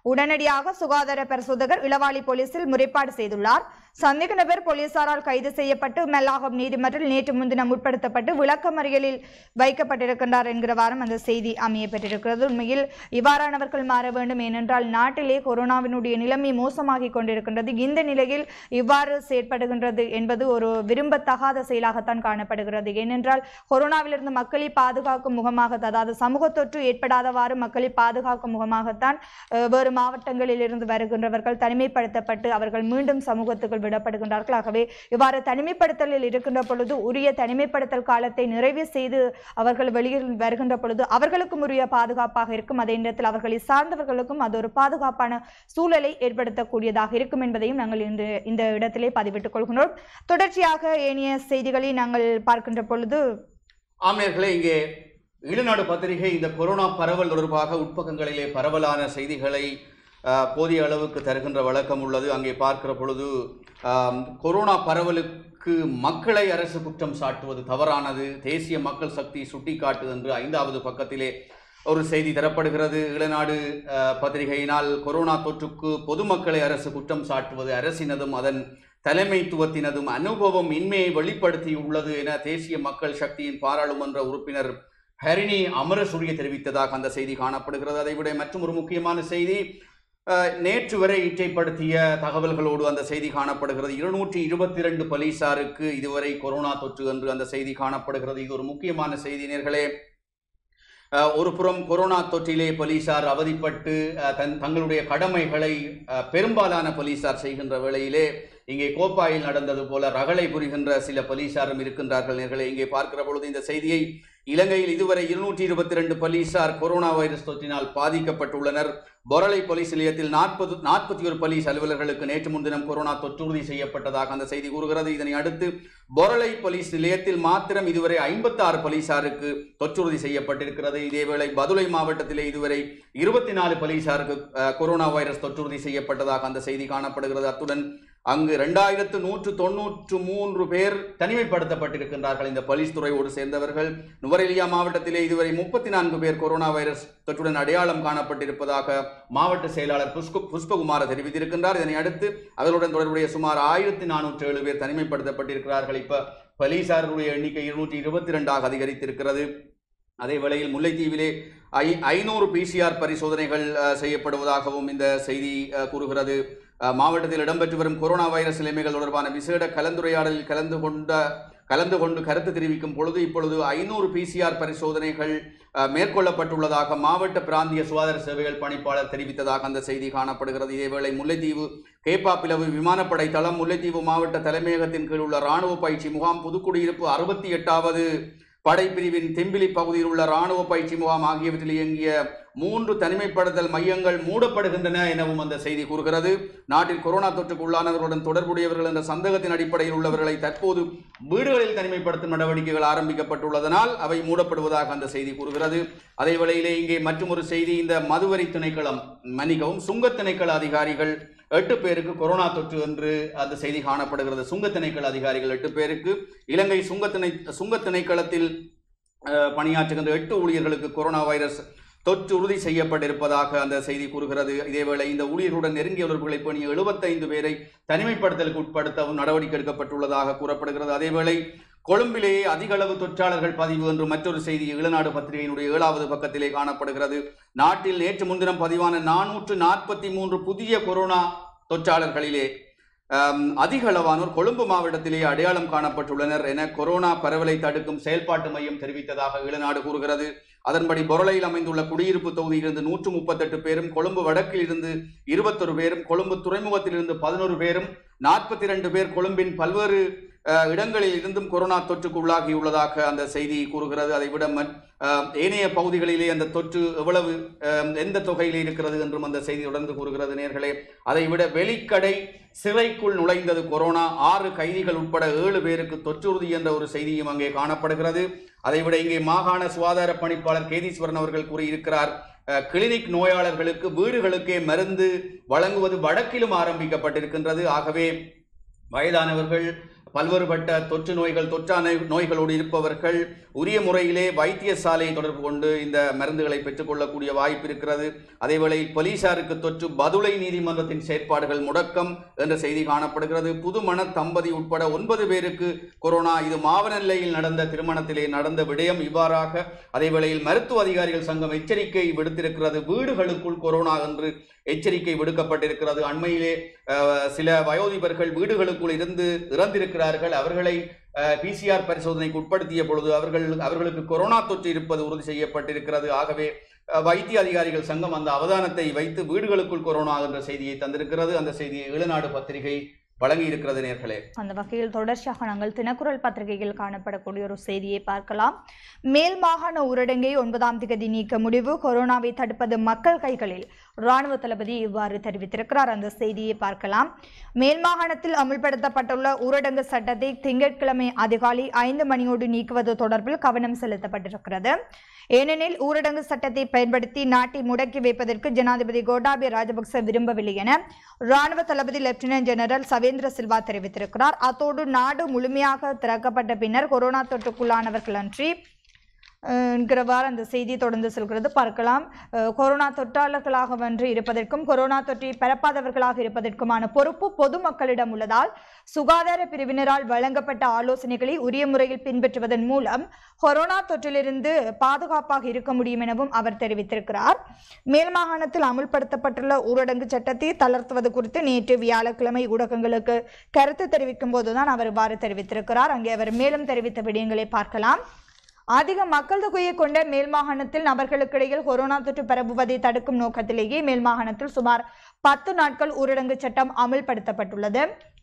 உடனடியாக சுகாதார பரிசோதகர் இளவாளி போலீசில் முறைப்பாடு செய்துள்ளார் சந்தேக நபர் போலீசாரால் கைது செய்யப்பட்டு மெல்லாகம் நீதிமன்றில் நேற்று முன்தினம் உட்படுத்தப்பட்டு விளக்கமறியலில் வைக்கப்பட்டிருக்கின்றார் என்கிற வாரம் அந்த செய்தி அமையப்பட்டிருக்கிறது உண்மையில் இவ்வாறானவர்கள் மாற வேண்டும் ஏனென்றால் நாட்டிலே கொரோனாவினுடைய நிலைமை மோசமாகிக் கொண்டிருக்கின்றது இந்த நிலையில் இவ்வாறு செயற்படுகின்றது என்பது ஒரு விரும்பத்தகாத செயலாகத்தான் காணப்படுகிறது ஏனென்றால் கொரோனாவிலிருந்து மக்களை பாதுகாக்கும் முகமாக அதாவது சமூக தொற்று ஏற்படாதவாறு மக்களை பாதுகாக்கும் முகமாகத்தான் அஹ், வேறு மாவட்டங்களில் இருந்து வருகின்றவர்கள் தனிமைப்படுத்தப்பட்டு அவர்கள் மீண்டும் சமூகத்துக்குள் விடப்படுகின்றார்கள் ஆகவே இவ்வாறு தனிமைப்படுத்தலில் இருக்கின்ற பொழுது உரிய தனிமைப்படுத்தல் காலத்தை நிறைவு செய்து அவர்கள் வெளியில் வருகின்ற பொழுது அவர்களுக்கும் உரிய பாதுகாப்பாக இருக்கும் அதே நேரத்தில் அவர்களை சார்ந்தவர்களுக்கும் அது ஒரு பாதுகாப்பான சூழலை ஏற்படுத்தக்கூடியதாக இருக்கும் என்பதையும் நாங்கள் இந்த இந்த இடத்திலே பதிவிட்டுக் கொள்கின்றோம் தொடர்ச்சியாக ஏனைய செய்திகளை நாங்கள் பார்க்கின்ற பொழுது ஆமையர்களே இங்கே ஈழநாடு பத்திரிகை இந்த கொரோனா பரவல் தொடர்பாக உட்பக்கங்களிலே பரவலான செய்திகளை அஹ், போதிய அளவுக்கு தருகின்ற வழக்கம் உள்ளது அங்கே பார்க்கிற பொழுது ஆம், கொரோனா பரவலுக்கு மக்களை அரசு குற்றம் சாட்டுவது தவறானது தேசிய மக்கள் சக்தி சுட்டிக்காட்டு என்று ஐந்தாவது பக்கத்திலே ஒரு செய்தி தரப்படுகிறது ஈழநாடு அஹ், பத்திரிகையினால் கொரோனா தொற்றுக்கு பொதுமக்களை அரசு குற்றம் சாட்டுவது அரசினதும் அதன் தலைமைத்துவத்தினதும் அனுபவம் இன்மையை வெளிப்படுத்தியுள்ளது என தேசிய மக்கள் சக்தியின் பாராளுமன்ற உறுப்பினர் ஹரிணி அமரசூரிய தெரிவித்ததாக அந்த செய்தி காணப்படுகிறது அதைவிட மற்றும் ஒரு முக்கியமான செய்தி அஹ், நேற்று வரை இச்சைப்படுத்திய தகவல்களோடு அந்த செய்தி காணப்படுகிறது இருநூற்றி இருபத்தி இரண்டு போலீசாருக்கு இதுவரை கொரோனா தொற்று என்று அந்த செய்தி காணப்படுகிறது இது ஒரு முக்கியமான செய்தி நேர்களே அஹ், ஒரு புறம் கொரோனா தொற்றிலே போலீசார் அவதிப்பட்டு அஹ், தன் தங்களுடைய கடமைகளை அஹ், பெரும்பாலான போலீசார் செய்கின்ற வேளையிலே இங்கே கோப்பாயில் நடந்தது போல ரகளை புரிகின்ற சில போலீசாரும் இருக்கின்றார்கள் நேர்களே இங்கே பார்க்கிற பொழுது இந்த செய்தியை இலங்கையில் இதுவரை இருநூற்றி இருபத்தி ரெண்டு போலீசார் கொரோனா வைரஸ் தொற்றினால் பாதிக்கப்பட்டுள்ளனர் பொரளை போலீஸ் நிலையத்தில் நாற்பது நாற்பத்தி ஒரு போலீஸ் அலுவலர்களுக்கு நேற்று முன்தினம் கொரோனா தொற்று உறுதி செய்யப்பட்டதாக அந்த செய்தி கூறுகிறது இதனை அடுத்து பொரளை போலீஸ் நிலையத்தில் மாத்திரம் இதுவரை ஐம்பத்தி ஆறு போலீசாருக்கு தொற்றுறுதி செய்யப்பட்டிருக்கிறது இதேவேளை பதுளை மாவட்டத்திலே இதுவரை இருபத்தி நாலு போலீசாருக்கு அஹ், கொரோனா வைரஸ் தொற்றுறுதி செய்யப்பட்டதாக அந்த செய்தி காணப்படுகிறது அத்துடன் அங்கு ரெண்டாயிரத்து நூற்று தொன்னூற்று மூன்று பேர் தனிமைப்படுத்தப்பட்டிருக்கின்றார்கள் இந்த போலீஸ் துறையோடு சேர்ந்தவர்கள் நுவரெலியா மாவட்டத்திலே இதுவரை முப்பத்தி நான்கு பேர் கொரோனா வைரஸ் தொற்றுடன் அடையாளம் காணப்பட்டிருப்பதாக மாவட்ட செயலாளர் புஷ்கு புஷ்பகுமார தெரிவித்திருக்கின்றார் இதனை அடுத்து அவர்களுடன் தொடர்புடைய சுமார் ஆயிரத்தி நானூற்று ஏழு பேர் தனிமைப்படுத்தப்பட்டிருக்கிறார்கள் இப்ப போலீசாருடைய எண்ணிக்கை இருநூற்றி இருபத்தி ரெண்டாக அதிகரித்திருக்கிறது அதே வேளையில் முல்லைத்தீவிலே ஐ ஐநூறு பிசிஆர் பரிசோதனைகள் அஹ், செய்யப்படுவதாகவும் இந்த செய்தி அஹ், கூறுகிறது அஹ், மாவட்டத்தில் இடம்பெற்று வரும் கொரோனா வைரஸ் நிலைமைகள் தொடர்பான விசேட கலந்துரையாடலில் கலந்து கொண்ட கலந்து கொண்டு கருத்து தெரிவிக்கும் பொழுது இப்பொழுது ஐநூறு பிசிஆர் பரிசோதனைகள் அஹ், மேற்கொள்ளப்பட்டுள்ளதாக மாவட்ட பிராந்திய சுகாதார சேவைகள் பணிப்பாளர் தெரிவித்ததாக அந்த செய்தி காணப்படுகிறது இதேவேளை முல்லைத்தீவு கேப்பாப்பிலவு விமானப்படை தளம் முல்லைத்தீவு மாவட்ட தலைமையகத்தின் கீழ் உள்ள ராணுவ பயிற்சி முகாம் புதுக்குடியிருப்பு அறுபத்தி எட்டாவது படைப்பிரிவின் தெம்பிலி பகுதியில் உள்ள ராணுவ பயிற்சி முகாம் ஆகியவற்றில் இயங்கிய மூன்று தனிமைப்படுத்தல் மையங்கள் மூடப்படுகின்றன எனவும் அந்த செய்தி கூறுகிறது நாட்டில் கொரோனா தொற்றுக்கு உள்ளானவர்களுடன் தொடர்புடையவர்கள் என்ற சந்தேகத்தின் அடிப்படையில் உள்ளவர்களை தற்போது வீடுகளில் தனிமைப்படுத்தும் நடவடிக்கைகள் ஆரம்பிக்கப்பட்டுள்ளதனால் அவை மூடப்படுவதாக அந்த செய்தி கூறுகிறது அதே வேளையிலே இங்கே மற்றொரு செய்தி இந்த மதுவரி திணைக்களம் மன்னிக்கவும் சுங்கத் திணைக்கள அதிகாரிகள் எட்டு பேருக்கு கொரோனா தொற்று என்று அந்த செய்தி காணப்படுகிறது சுங்க திணைக்கள அதிகாரிகள் எட்டு பேருக்கு இலங்கை சுங்க திணை சுங்க திணைக்களத்தில் அஹ், பணியாற்றுகின்ற எட்டு ஊழியர்களுக்கு கொரோனா வைரஸ் தொற்று உறுதி செய்யப்பட்டிருப்பதாக அந்த செய்தி கூறுகிறது இதேவேளை இந்த ஊழியர்களுடன் நெருங்கிய உறவுகளை பணிய எழுபத்தைந்து பேரை தனிமைப்படுத்தலுக்கு உட்படுத்தவும் நடவடிக்கை எடுக்கப்பட்டுள்ளதாக கூறப்படுகிறது அதேவேளை கொழும்பிலேயே அதிக அளவு தொற்றாளர்கள் பதிவு என்று மற்றொரு செய்தி ஈழநாடு பத்திரிகையினுடைய ஏழாவது பக்கத்திலே காணப்படுகிறது நாட்டில் நேற்று முன்தினம் பதிவான நானூற்று நாற்பத்தி மூன்று புதிய கொரோனா தொற்றாளர்களிலே ஆம், அதிக அளவானோர் கொழும்பு மாவட்டத்திலே அடையாளம் காணப்பட்டுள்ளனர் என கொரோனா பரவலை தடுக்கும் செயல்பாட்டு மையம் தெரிவித்ததாக ஈழநாடு கூறுகிறது அதன்படி பொருளையில் அமைந்துள்ள குடியிருப்பு தொகுதியிலிருந்து நூற்று முப்பத்தெட்டு பேரும் கொழும்பு வடக்கில் இருந்து இருபத்தொரு பேரும் கொழும்பு துறைமுகத்திலிருந்து பதினோரு பேரும் நாற்பத்தி ரெண்டு பேர் கொழும்பின் பல்வேறு அஹ், இடங்களில் இருந்தும் கொரோனா தொற்றுக்கு உள்ளாகியுள்ளதாக அந்த செய்தி கூறுகிறது அதை விட மற்- அஹ், ஏனைய பகுதிகளிலே அந்த தொற்று எவ்வளவு அஹ், எந்த தொகையில் இருக்கிறது என்றும் அந்த செய்தி தொடர்ந்து கூறுகிறது நேர்களே அதை விட வெளிக்கடை சிறைக்குள் நுழைந்தது கொரோனா ஆறு கைதிகள் உட்பட ஏழு பேருக்கு தொற்றுறுதி என்ற ஒரு செய்தியும் அங்கே காணப்படுகிறது அதைவிட இங்கே மாகாண சுகாதார பணிப்பாளர் கேதீஸ்வரன் அவர்கள் கூறியிருக்கிறார் அஹ், கிளினிக் நோயாளர்களுக்கு வீடுகளுக்கே மருந்து வழங்குவது வடக்கிலும் ஆரம்பிக்கப்பட்டிருக்கின்றது ஆகவே வயதானவர்கள் பல்வேறுபட்ட தொற்று நோய்கள் தொற்றான நோய்களோடு இருப்பவர்கள் உரிய முறையிலே வைத்தியசாலையை தொடர்பு கொண்டு இந்த மருந்துகளை பெற்றுக்கொள்ளக்கூடிய வாய்ப்பு இருக்கிறது அதேவேளை போலீசாருக்கு தொற்று பதுளை நீதிமன்றத்தின் செயற்பாடுகள் முடக்கம் என்ற செய்தி காணப்படுகிறது புதுமண தம்பதி உட்பட ஒன்பது பேருக்கு கொரோனா இது மாவனல்லையில் நடந்த திருமணத்திலே நடந்த விடயம் இவ்வாறாக அதேவேளையில் மருத்துவ அதிகாரிகள் சங்கம் எச்சரிக்கை விடுத்திருக்கிறது வீடுகளுக்குள் கொரோனா என்று எச்சரிக்கை விடுக்கப்பட்டிருக்கிறது அண்மையிலே அஹ், சில வயோதிபர்கள் வீடுகளுக்குள் இருந்து இறந்திருக்கிறார்கள் அவர்களை பிசிஆர் பரிசோதனைக்கு உட்படுத்திய பொழுது அவர்கள் அவர்களுக்கு கொரோனா தொற்று இருப்பது உறுதி செய்யப்பட்டிருக்கிறது ஆகவே அஹ், வைத்திய அதிகாரிகள் சங்கம் அந்த அவதானத்தை வைத்து வீடுகளுக்குள் கொரோனா என்ற செய்தியை தந்திருக்கிறது அந்த செய்தியை ஈழநாடு பத்திரிகை வழங்கி இருக்கிறது நேர்களே அந்த வகையில் தொடர்ச்சியாக நாங்கள் தினக்குரல் பத்திரிகையில் காணப்படக்கூடிய ஒரு செய்தியை பார்க்கலாம் மேல் மாகாண ஊரடங்கை ஒன்பதாம் தேதி நீக்க முடிவு கொரோனாவை தடுப்பது மக்கள் கைகளில் ராணுவ தளபதி இவ்வாறு தெரிவித்திருக்கிறார் அந்த செய்தியை பார்க்கலாம் மேல் மாகாணத்தில் அமுல்படுத்தப்பட்டுள்ள ஊரடங்கு சட்டத்தை திங்கட்கிழமை அதிகாலை ஐந்து மணியோடு நீக்குவது தொடர்பில் கவனம் செலுத்தப்பட்டிருக்கிறது ஏனெனில் ஊரடங்கு சட்டத்தை பயன்படுத்தி நாட்டை முடக்கி வைப்பதற்கு ஜனாதிபதி கோட்டாபய ராஜபக்ச விரும்பவில்லை என ராணுவ தளபதி லெப்டினன்ட் ஜெனரல் சவேந்திர சில்வா தெரிவித்திருக்கிறார் அத்தோடு நாடு முழுமையாக திறக்கப்பட்ட பின்னர் கொரோனா தொற்றுக்குள்ளானவர்கள் அன்றி அஹ், என்கிறவாறு அந்த செய்தி தொடர்ந்து செல்கிறது பார்க்கலாம் அஹ், கொரோனா தொற்றாளர்களாக வென்று இருப்பதற்கும் கொரோனா தொற்றை பரப்பாதவர்களாக இருப்பதற்குமான பொறுப்பு பொதுமக்களிடம் உள்ளதால் சுகாதார பிரிவினரால் வழங்கப்பட்ட ஆலோசனைகளை உரிய முறையில் பின்பற்றுவதன் மூலம் கொரோனா தொற்றிலிருந்து பாதுகாப்பாக இருக்க முடியும் எனவும் அவர் தெரிவித்திருக்கிறார் மேல் மாகாணத்தில் அமுல்படுத்தப்பட்டுள்ள ஊரடங்கு சட்டத்தை தளர்த்துவது குறித்து நேற்று வியாழக்கிழமை ஊடகங்களுக்கு கருத்து தெரிவிக்கும் போதுதான் அவர் இவ்வாறு தெரிவித்திருக்கிறார் அங்கே அவர் மேலும் தெரிவித்த விடயங்களை பார்க்கலாம் அதிக மக்கள் தொகையை கொண்ட மேல் மாகாணத்தில் நபர்களுக்கிடையில் கொரோனா தொற்று பரவுவதை தடுக்கும் நோக்கத்திலேயே மேல் மாகாணத்தில் சுமார் பத்து நாட்கள் ஊரடங்கு சட்டம் அமல்படுத்தப்பட்டுள்ளது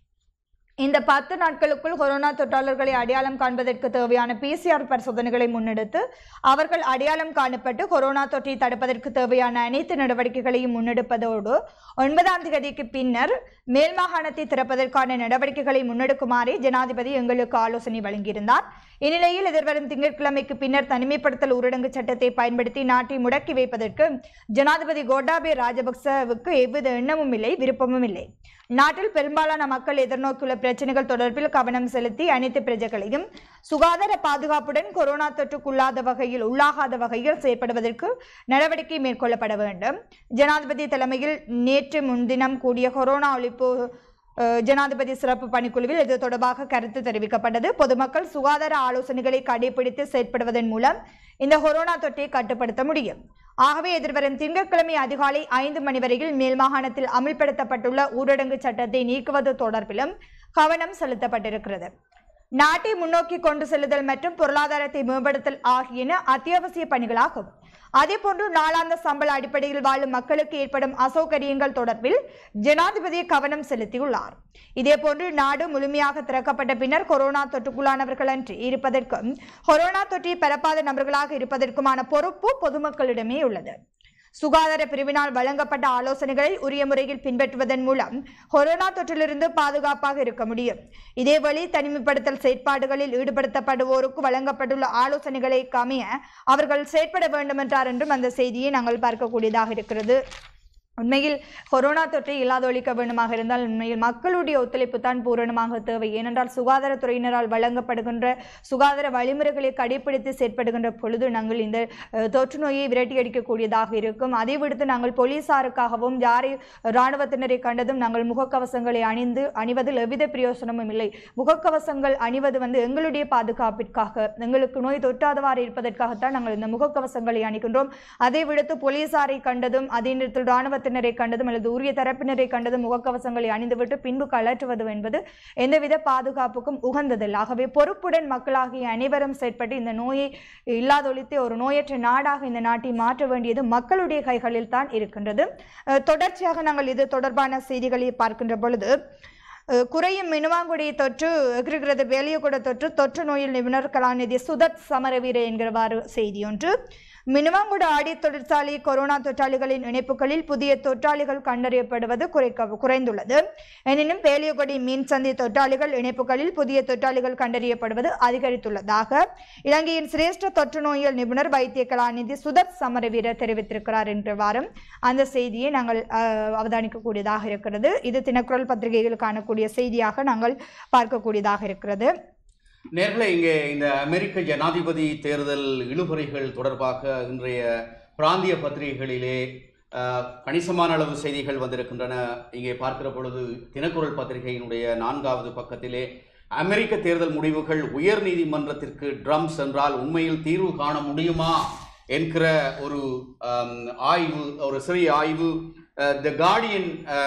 இந்த பத்து நாட்களுக்குள் கொரோனா தொற்றாளர்களை அடையாளம் காண்பதற்கு தேவையான பிசிஆர் பரிசோதனைகளை முன்னெடுத்து அவர்கள் அடையாளம் காணப்பட்டு கொரோனா தொற்றை தடுப்பதற்கு தேவையான அனைத்து நடவடிக்கைகளையும் முன்னெடுப்பதோடு ஒன்பதாம் தேதிக்கு பின்னர் மேல் மாகாணத்தை திறப்பதற்கான நடவடிக்கைகளை முன்னெடுக்குமாறு ஜனாதிபதி எங்களுக்கு ஆலோசனை வழங்கியிருந்தார் இந்நிலையில் எதிர்வரும் திங்கட்கிழமைக்கு பின்னர் தனிமைப்படுத்தல் ஊரடங்கு சட்டத்தை பயன்படுத்தி நாட்டை முடக்கி வைப்பதற்கு ஜனாதிபதி கோட்டாபய ராஜபக்சவுக்கு எவ்வித எண்ணமும் இல்லை விருப்பமும் இல்லை நாட்டில் பெரும்பாலான மக்கள் எதிர்நோக்கியுள்ள பிரச்சனைகள் தொடர்பில் கவனம் செலுத்தி அனைத்து பிரஜைகளையும் சுகாதார பாதுகாப்புடன் கொரோனா தொற்றுக்குள்ளாத வகையில் உள்ளாகாத வகையில் செயற்படுவதற்கு நடவடிக்கை மேற்கொள்ளப்பட வேண்டும் ஜனாதிபதி தலைமையில் நேற்று முன்தினம் கூடிய கொரோனா ஒழிப்பு அஹ், ஜனாதிபதி சிறப்பு பணிக்குழுவில் இது தொடர்பாக கருத்து தெரிவிக்கப்பட்டது பொதுமக்கள் சுகாதார ஆலோசனைகளை கடைபிடித்து செயற்படுவதன் மூலம் இந்த கொரோனா தொற்றை கட்டுப்படுத்த முடியும் ஆகவே எதிர்வரும் திங்கட்கிழமை அதிகாலை ஐந்து மணி வரையில் மேல் மாகாணத்தில் அமல்படுத்தப்பட்டுள்ள ஊரடங்கு சட்டத்தை நீக்குவது தொடர்பிலும் கவனம் செலுத்தப்பட்டிருக்கிறது நாட்டை முன்னோக்கி கொண்டு செல்லுதல் மற்றும் பொருளாதாரத்தை மேம்படுத்தல் ஆகியன அத்தியாவசிய பணிகளாகும் அதேபோன்று நாளாந்த சம்பள அடிப்படையில் வாழும் மக்களுக்கு ஏற்படும் அசௌகரியங்கள் தொடர்பில் ஜனாதிபதி கவனம் செலுத்தியுள்ளார் இதேபோன்று நாடு முழுமையாக திறக்கப்பட்ட பின்னர் கொரோனா தொற்றுக்குள்ளானவர்கள் அன்றி இருப்பதற்கும் கொரோனா தொற்றை பரப்பாத நபர்களாக இருப்பதற்குமான பொறுப்பு பொதுமக்களிடமே உள்ளது சுகாதார பிரிவினால் வழங்கப்பட்ட ஆலோசனைகளை உரிய முறையில் பின்பற்றுவதன் மூலம் கொரோனா தொற்றிலிருந்து பாதுகாப்பாக இருக்க முடியும் இதேவழி தனிமைப்படுத்தல் செயற்பாடுகளில் ஈடுபடுத்தப்படுவோருக்கு வழங்கப்பட்டுள்ள ஆலோசனைகளை கமைய அவர்கள் செயற்பட வேண்டும் என்றார் என்றும் அந்த செய்தியை நாங்கள் பார்க்கக்கூடியதாக இருக்கிறது உண்மையில் கொரோனா தொற்றை இல்லாதொழிக்க வேண்டுமாக இருந்தால் உண்மையில் மக்களுடைய ஒத்துழைப்பு தான் பூரணமாக தேவை ஏனென்றால் சுகாதாரத்துறையினரால் வழங்கப்படுகின்ற சுகாதார வழிமுறைகளை கடைபிடித்து செயற்படுகின்ற பொழுது நாங்கள் இந்த அஹ், தொற்று நோயை விரட்டியடிக்கக்கூடியதாக இருக்கும் அதை விடுத்து நாங்கள் போலீசாருக்காகவும் யாரை இராணுவத்தினரை கண்டதும் நாங்கள் முகக்கவசங்களை அணிந்து அணிவதில் எவ்வித பிரயோசனமும் இல்லை முகக்கவசங்கள் அணிவது வந்து எங்களுடைய பாதுகாப்பிற்காக எங்களுக்கு நோய் தொற்றாதவாறு இருப்பதற்காகத்தான் நாங்கள் இந்த முகக்கவசங்களை அணிகின்றோம் அதை விடுத்து போலீசாரை கண்டதும் அதே நேரத்தில் இராணுவத்தினரை கண்டதும் அல்லது உரிய தரப்பினரை கண்டதும் முகக்கவசங்களை அணிந்துவிட்டு பின்பு கலற்றுவது என்பது எந்தவித பாதுகாப்புக்கும் உகந்ததில்லை ஆகவே பொறுப்புடன் மக்களாகிய அனைவரும் செயற்பட்டு இந்த நோயை இல்லாதொழித்து ஒரு நோயற்ற நாடாக இந்த நாட்டை மாற்ற வேண்டியது மக்களுடைய கைகளில் தான் இருக்கின்றது அஹ், தொடர்ச்சியாக நாங்கள் இது தொடர்பான செய்திகளை பார்க்கின்ற பொழுது அஹ், குறையும் மினுவாங்குடி தொற்று எகிறுகிறது வேலியகுட தொற்று தொற்று நோயில் நிபுணர் கலாநிதி சுதத் சமரவீர என்கிறவாறு செய்தி ஒன்று மினுவாங்குட ஆடி தொழிற்சாலை கொரோனா தொற்றாளிகளின் இணைப்புகளில் புதிய தொற்றாளிகள் கண்டறியப்படுவது குறைக்க குறைந்துள்ளது எனினும் வேலியகுடி மீன் சந்தை தொற்றாளிகள் இணைப்புகளில் புதிய தொற்றாளிகள் கண்டறியப்படுவது அதிகரித்துள்ளதாக இலங்கையின் சிரேஷ்ட தொற்று நோயியல் நிபுணர் வைத்திய கலாநிதி சுதத் சமரவீர தெரிவித்திருக்கிறார் என்ற வாரம் அந்த செய்தியை நாங்கள் அஹ், அவதானிக்கக்கூடியதாக இருக்கிறது இது தினக்குரல் பத்திரிகையில் காணக்கூடிய இருக்கக்கூடிய செய்தியாக நாங்கள் பார்க்கக்கூடியதாக இருக்கிறது நேர்களே இங்கே இந்த அமெரிக்க ஜனாதிபதி தேர்தல் இழுபறிகள் தொடர்பாக இன்றைய பிராந்திய பத்திரிகைகளிலே அஹ், கணிசமான அளவு செய்திகள் வந்திருக்கின்றன இங்கே பார்க்கிற பொழுது தினக்குரல் பத்திரிகையினுடைய நான்காவது பக்கத்திலே அமெரிக்க தேர்தல் முடிவுகள் உயர் நீதிமன்றத்திற்கு ட்ரம் சென்றால் உண்மையில் தீர்வு காண முடியுமா என்கிற ஒரு அம், ஆய்வு ஒரு சிறிய ஆய்வு த கார்டியன்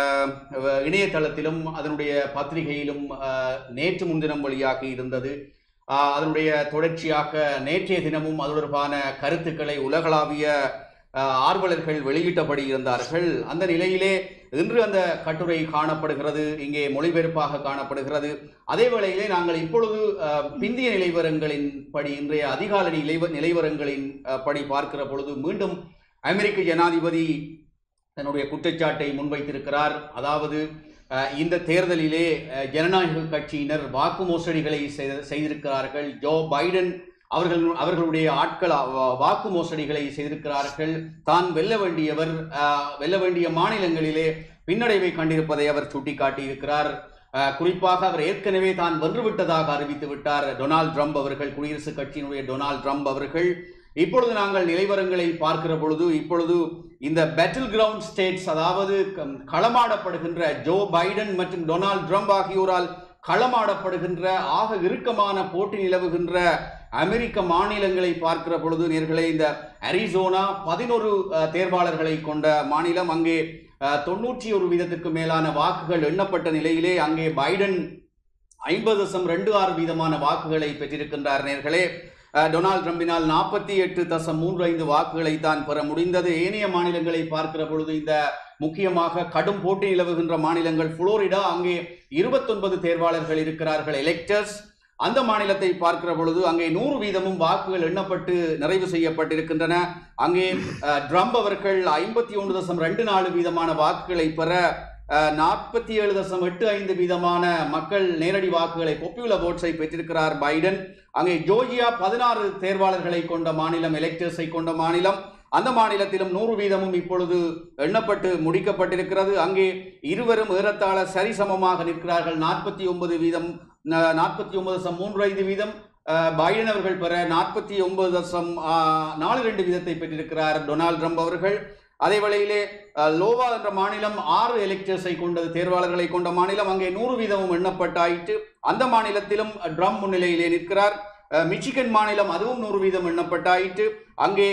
இணையதளத்திலும் அதனுடைய பத்திரிகையிலும் அஹ், நேற்று முன்தினம் வழியாகி இருந்தது அஹ், அதனுடைய தொடர்ச்சியாக நேற்றைய தினமும் அது தொடர்பான கருத்துக்களை உலகளாவிய அஹ், ஆர்வலர்கள் வெளியிட்டபடி இருந்தார்கள் அந்த நிலையிலே இன்று அந்த கட்டுரை காணப்படுகிறது இங்கே மொழிபெயர்ப்பாக காணப்படுகிறது அதே வேளையிலே நாங்கள் இப்பொழுது அஹ், பிந்திய நிலைவரங்களின் படி இன்றைய அதிகாலை நிலைவ நிலைவரங்களின் அஹ், படி பார்க்கிற பொழுது மீண்டும் அமெரிக்க ஜனாதிபதி தன்னுடைய குற்றச்சாட்டை முன்வைத்திருக்கிறார் அதாவது அஹ், இந்த தேர்தலிலே அஹ், ஜனநாயக கட்சியினர் வாக்கு மோசடிகளை செய்த- செய்திருக்கிறார்கள் ஜோ பைடன் அவர்கள் அவர்களுடைய ஆட்கள் அ- வாக்கு மோசடிகளை செய்திருக்கிறார்கள் தான் வெல்ல வேண்டியவர் அஹ், வெல்ல வேண்டிய மாநிலங்களிலே பின்னடைவை கண்டிருப்பதை அவர் சுட்டிக்காட்டியிருக்கிறார் அஹ், குறிப்பாக அவர் ஏற்கனவே தான் வென்றுவிட்டதாக அறிவித்து விட்டார் டொனால்ட் ட்ரம்ப் அவர்கள் குடியரசுக் கட்சியினுடைய டொனால்ட் ட்ரம்ப் அவர்கள் இப்பொழுது நாங்கள் நிலைவரங்களை பார்க்கிற பொழுது இப்பொழுது இந்த பேட்டில் கிரவுண்ட் ஸ்டேட்ஸ் அதாவது க- களமாடப்படுகின்ற ஜோ பைடன் மற்றும் டொனால்ட் ட்ரம்ப் ஆகியோரால் களமாடப்படுகின்ற ஆக இறுக்கமான போட்டி நிலவுகின்ற அமெரிக்க மாநிலங்களை பார்க்கிற பொழுது நேர்களே இந்த அரிசோனா பதினொரு தேர்வாளர்களை கொண்ட மாநிலம் அங்கே அஹ், தொண்ணூற்றி ஒரு வீதத்துக்கு மேலான வாக்குகள் எண்ணப்பட்ட நிலையிலே அங்கே பைடன் ஐம்பது தசம் ரெண்டு ஆறு வீதமான வாக்குகளை பெற்றிருக்கின்றார் நேர்களே அஹ், டொனால்ட் ட்ரம்பினால் நாற்பத்தி எட்டு தசம் மூன்று ஐந்து வாக்குகளை தான் பெற முடிந்தது ஏனைய மாநிலங்களை பார்க்கிற பொழுது இந்த முக்கியமாக கடும் போட்டி நிலவுகின்ற மாநிலங்கள் புளோரிடா அங்கே இருபத்தொன்பது தேர்வாளர்கள் இருக்கிறார்கள் எலெக்டர்ஸ் அந்த மாநிலத்தை பார்க்கிற பொழுது அங்கே நூறு வீதமும் வாக்குகள் எண்ணப்பட்டு நிறைவு செய்யப்பட்டிருக்கின்றன அங்கே அஹ், ட்ரம்ப் அவர்கள் ஐம்பத்தி ஒன்று தசம் ரெண்டு நாலு வீதமான வாக்குகளை பெற நாற்பத்தி ஏழு தசம் எட்டு ஐந்து வீதமான மக்கள் நேரடி வாக்குகளை பொப்பியுல ஓட்ஸை பெற்றிருக்கிறார் பைடன் அங்கே ஜோர்ஜியா பதினாறு தேர்வாளர்களை கொண்ட மாநிலம் எலெக்டர்ஸை கொண்ட மாநிலம் அந்த மாநிலத்திலும் நூறு வீதமும் இப்பொழுது எண்ணப்பட்டு முடிக்கப்பட்டிருக்கிறது அங்கே இருவரும் ஏறத்தாழ சரிசமமாக நிற்கிறார்கள் நாற்பத்தி ஒன்பது வீதம் நாற்பத்தி ஒன்பது தசம் மூன்று ஐந்து வீதம் அஹ், பைடன் அவர்கள் பெற நாற்பத்தி ஒன்பது தசம் ஆஹ், நாலு ரெண்டு வீதத்தை பெற்றிருக்கிறார் டொனால்ட் ட்ரம்ப் அவர்கள் அதே வேளையிலே அஹ், லோவா என்ற மாநிலம் ஆறு எலெக்டர்ஸை கொண்டது தேர்வாளர்களை கொண்ட மாநிலம் அங்கே நூறு வீதமும் எண்ணப்பட்டாயிற்று அந்த மாநிலத்திலும் ட்ரம்ப் முன்னிலையிலே நிற்கிறார் அஹ், மிச்சிகன் மாநிலம் அதுவும் நூறு வீதம் எண்ணப்பட்டாயிற்று அங்கே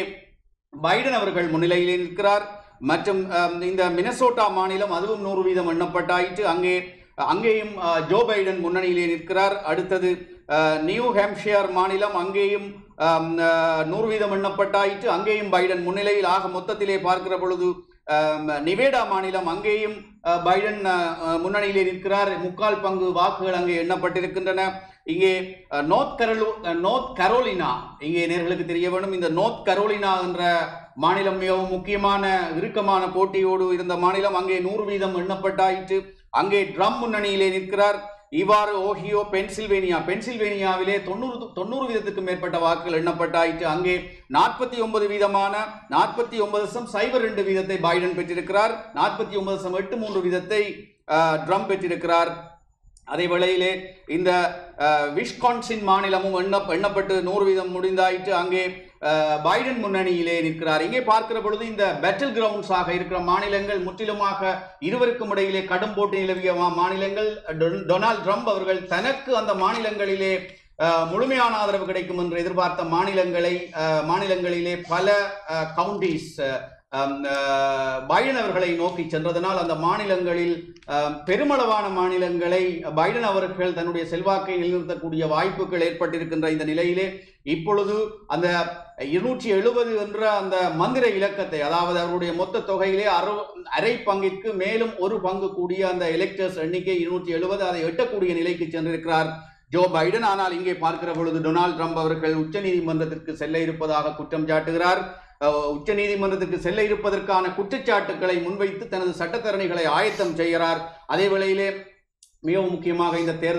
பைடன் அவர்கள் முன்னிலையிலே நிற்கிறார் மற்றும் அஹ், இந்த மினசோட்டா மாநிலம் அதுவும் நூறு வீதம் எண்ணப்பட்டாயிற்று அங்கே அங்கேயும் அஹ், ஜோ பைடன் முன்னணியிலே நிற்கிறார் அடுத்தது அஹ், நியூ ஹாம்ஷியர் மாநிலம் அங்கேயும் அஹ், அஹ், நூறு வீதம் எண்ணப்பட்டாயிற்று அங்கேயும் பைடன் முன்னிலையில் ஆக மொத்தத்திலே பார்க்கிற பொழுது அஹ், நிவேடா மாநிலம் அங்கேயும் அஹ், பைடன் அஹ், அஹ், முன்னணியிலே நிற்கிறார் முக்கால் பங்கு வாக்குகள் அங்கே எண்ணப்பட்டிருக்கின்றன இங்கே அஹ், நோர்த் கரோலு அஹ், நோர்த் கரோலினா இங்கே நேர்களுக்கு தெரிய வேணும் இந்த நோர்த் கரோலினா என்ற மாநிலம் மிகவும் முக்கியமான இறுக்கமான போட்டியோடு இருந்த மாநிலம் அங்கே நூறு வீதம் எண்ணப்பட்டாயிற்று அங்கே ட்ரம் முன்னணியிலே நிற்கிறார் இவ்வாறு ஓஹியோ பென்சில்வேனியா பென்சில்வேனியாவிலே தொண்ணூறு தொண்ணூறு வீதத்துக்கும் மேற்பட்ட வாக்குகள் எண்ணப்பட்டாயிற்று அங்கே நாற்பத்தி ஒன்பது வீதமான நாற்பத்தி ஒன்பது தசம் சைபர் ரெண்டு வீதத்தை பைடன் பெற்றிருக்கிறார் நாற்பத்தி ஒன்பது தசம் எட்டு மூன்று வீதத்தை அஹ், ட்ரம்ப் பெற்றிருக்கிறார் அதே வேளையிலே இந்த அஹ், விஸ்கான்சின் மாநிலமும் எண்ண எண்ணப்பட்டு நூறு வீதம் முடிந்தாயிற்று அங்கே அஹ், பைடன் முன்னணியிலே நிற்கிறார் இங்கே பார்க்கிற பொழுது இந்த பேட்டில் கிரவுண்ட்ஸாக இருக்கிற மாநிலங்கள் முற்றிலுமாக இருவருக்கும் இடையிலே கடும் போட்டி நிலவிய மா- மாநிலங்கள் டொ- டொனால்ட் ட்ரம்ப் அவர்கள் தனக்கு அந்த மாநிலங்களிலே அஹ், முழுமையான ஆதரவு கிடைக்கும் என்று எதிர்பார்த்த மாநிலங்களை அஹ், மாநிலங்களிலே பல கவுண்டிஸ் பைடன் அவர்களை நோக்கி சென்றதனால் அந்த மாநிலங்களில் அஹ், பெருமளவான மாநிலங்களை பைடன் அவர்கள் தன்னுடைய செல்வாக்கை நிலைநிறுத்தக்கூடிய வாய்ப்புகள் ஏற்பட்டிருக்கின்ற இந்த நிலையிலே இப்பொழுது அந்த இருநூற்றி எழுபது என்ற அந்த மந்திர இலக்கத்தை அதாவது அவருடைய மொத்த தொகையிலே அறு அரை பங்கிற்கு மேலும் ஒரு பங்கு கூடிய அந்த எலெக்டர்ஸ் எண்ணிக்கை இருநூற்றி எழுபது அதை எட்டக்கூடிய நிலைக்கு சென்றிருக்கிறார் ஜோ பைடன் ஆனால் இங்கே பார்க்கிற பொழுது டொனால்ட் ட்ரம்ப் அவர்கள் உச்சநீதிமன்றத்திற்கு செல்ல இருப்பதாக குற்றம் சாட்டுகிறார் அஹ், உச்சநீதிமன்றத்திற்கு செல்ல இருப்பதற்கான குற்றச்சாட்டுக்களை முன்வைத்து தனது சட்டத்தரணிகளை ஆயத்தம் செய்கிறார் அதே வேளையிலே மிகவும் முக்கியமாக இந்த தேர்தல்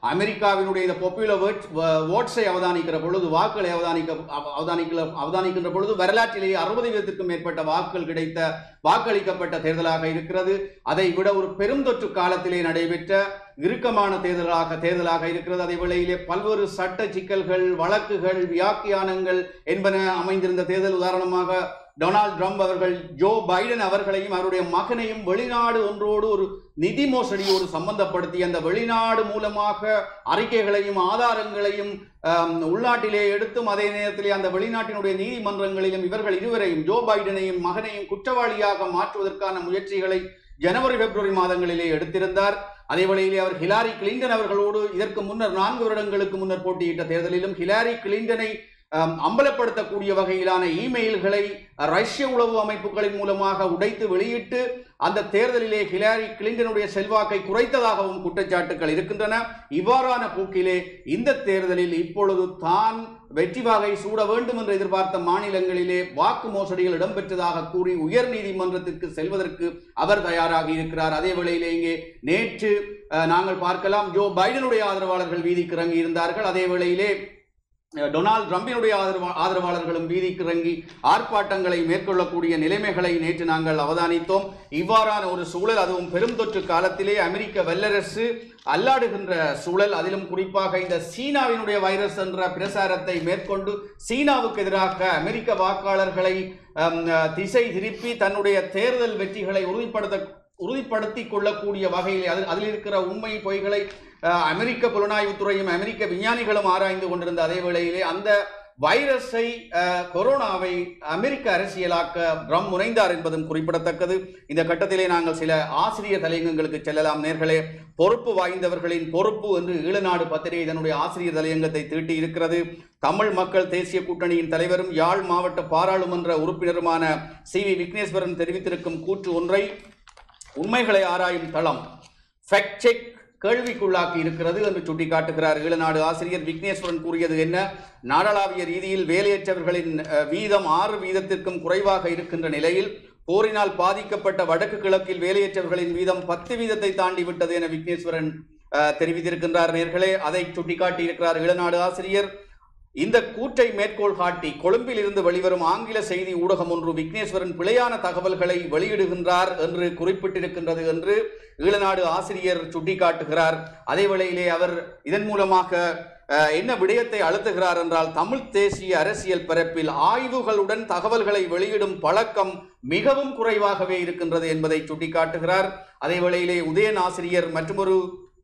அமெரிக்காவினுடைய இந்த பாப்புலர் ஓட்ஸை அவதானிக்கிற பொழுது வாக்குகளை அவதானிக்க அவ- அவதானிக்கல அவதானிக்கின்ற பொழுது வரலாற்றிலேயே அறுபது வீதத்திற்கும் மேற்பட்ட வாக்குகள் கிடைத்த வாக்களிக்கப்பட்ட தேர்தலாக இருக்கிறது அதை விட ஒரு பெருந்தொற்று காலத்திலே நடைபெற்ற இறுக்கமான தேர்தலாக தேர்தலாக இருக்கிறது அதே வேளையிலே பல்வேறு சட்ட சிக்கல்கள் வழக்குகள் வியாக்கியானங்கள் என்பன அமைந்திருந்த தேர்தல் உதாரணமாக டொனால்ட் ட்ரம்ப் அவர்கள் ஜோ பைடன் அவர்களையும் அவருடைய மகனையும் வெளிநாடு ஒன்றோடு ஒரு நிதி மோசடியோடு சம்பந்தப்படுத்தி அந்த வெளிநாடு மூலமாக அறிக்கைகளையும் ஆதாரங்களையும் ஆம், உள்நாட்டிலே எடுத்தும் அதே நேரத்திலே அந்த வெளிநாட்டினுடைய நீதிமன்றங்களிலும் இவர்கள் இருவரையும் ஜோ பைடனையும் மகனையும் குற்றவாளியாக மாற்றுவதற்கான முயற்சிகளை ஜனவரி பிப்ரவரி மாதங்களிலே எடுத்திருந்தார் அதே வேளையிலே அவர் ஹிலாரி கிளின்டன் அவர்களோடு இதற்கு முன்னர் நான்கு வருடங்களுக்கு முன்னர் போட்டியிட்ட தேர்தலிலும் ஹிலாரி கிளின்டனை ஆம், அம்பலப்படுத்தக்கூடிய வகையிலான இமெயில்களை ரஷ்ய உளவு அமைப்புகளின் மூலமாக உடைத்து வெளியிட்டு அந்த தேர்தலிலே ஹிலாரி கிளின்டனுடைய செல்வாக்கை குறைத்ததாகவும் குற்றச்சாட்டுகள் இருக்கின்றன இவ்வாறான போக்கிலே இந்த தேர்தலில் இப்பொழுது தான் வெற்றி வாகை சூட வேண்டும் என்று எதிர்பார்த்த மாநிலங்களிலே வாக்கு மோசடிகள் இடம்பெற்றதாக கூறி உயர் நீதிமன்றத்திற்கு செல்வதற்கு அவர் தயாராகி இருக்கிறார் அதே வேளையிலே இங்கே நேற்று அஹ், நாங்கள் பார்க்கலாம் ஜோ பைடனுடைய ஆதரவாளர்கள் வீதிக்கு இறங்கி இருந்தார்கள் அதே வேளையிலே அஹ், டொனால்ட் ட்ரம்பினுடைய ஆதரவா ஆதரவாளர்களும் வீதிக்கு இறங்கி ஆர்ப்பாட்டங்களை மேற்கொள்ளக்கூடிய நிலைமைகளை நேற்று நாங்கள் அவதானித்தோம் இவ்வாறான ஒரு சூழல் அதுவும் பெருந்தொற்று காலத்திலே அமெரிக்க வல்லரசு அல்லாடுகின்ற சூழல் அதிலும் குறிப்பாக இந்த சீனாவினுடைய வைரஸ் என்ற பிரசாரத்தை மேற்கொண்டு சீனாவுக்கு எதிராக அமெரிக்க வாக்காளர்களை அம், அஹ், திசை திருப்பி தன்னுடைய தேர்தல் வெற்றிகளை உறுதிப்படுத்த உறுதிப்படுத்தி கொள்ளக்கூடிய வகையில் அதில் அதில் இருக்கிற உண்மை பொய்களை அஹ், அமெரிக்க புலனாய்வுத்துறையும் அமெரிக்க விஞ்ஞானிகளும் ஆராய்ந்து கொண்டிருந்த அதே வேளையிலே அந்த வைரஸை அஹ், கொரோனாவை அமெரிக்க அரசியலாக்க ட்ரம் முனைந்தார் என்பதும் குறிப்பிடத்தக்கது இந்த கட்டத்திலே நாங்கள் சில ஆசிரியர் தலையங்கங்களுக்கு செல்லலாம் நேர்களே பொறுப்பு வாய்ந்தவர்களின் பொறுப்பு என்று ஈழநாடு பத்திரிகை இதனுடைய ஆசிரியர் தலையங்கத்தை தீட்டி இருக்கிறது தமிழ் மக்கள் தேசிய கூட்டணியின் தலைவரும் யாழ் மாவட்ட பாராளுமன்ற உறுப்பினருமான சி வி விக்னேஸ்வரன் தெரிவித்திருக்கும் கூற்று ஒன்றை உண்மைகளை ஆராயும் தளம் ஃபேக்ட் செக் கேள்விக்குள்ளாக்கி இருக்கிறது என்று சுட்டிக்காட்டுகிறார் ஈழநாடு ஆசிரியர் விக்னேஸ்வரன் கூறியது என்ன நாடளாவிய ரீதியில் வேலையற்றவர்களின் அஹ், வீதம் ஆறு வீதத்திற்கும் குறைவாக இருக்கின்ற நிலையில் போரினால் பாதிக்கப்பட்ட வடக்கு கிழக்கில் வேலையற்றவர்களின் வீதம் பத்து வீதத்தை தாண்டி விட்டது என விக்னேஸ்வரன் அஹ், தெரிவித்திருக்கின்றார் நேர்களே அதை சுட்டிக்காட்டி இருக்கிறார் ஈழநாடு ஆசிரியர் இந்த கூற்றை மேற்கோள் காட்டி கொழும்பில் இருந்து வெளிவரும் ஆங்கில செய்தி ஊடகம் ஒன்று விக்னேஸ்வரன் பிழையான தகவல்களை வெளியிடுகின்றார் என்று குறிப்பிட்டிருக்கின்றது என்று ஈழநாடு ஆசிரியர் சுட்டிக்காட்டுகிறார் அதே வேளையிலே அவர் இதன் மூலமாக அஹ், என்ன விடயத்தை அழுத்துகிறார் என்றால் தமிழ் தேசிய அரசியல் பரப்பில் ஆய்வுகளுடன் தகவல்களை வெளியிடும் பழக்கம் மிகவும் குறைவாகவே இருக்கின்றது என்பதை சுட்டிக்காட்டுகிறார் அதே வேளையிலே உதயன் ஆசிரியர் மற்றொரு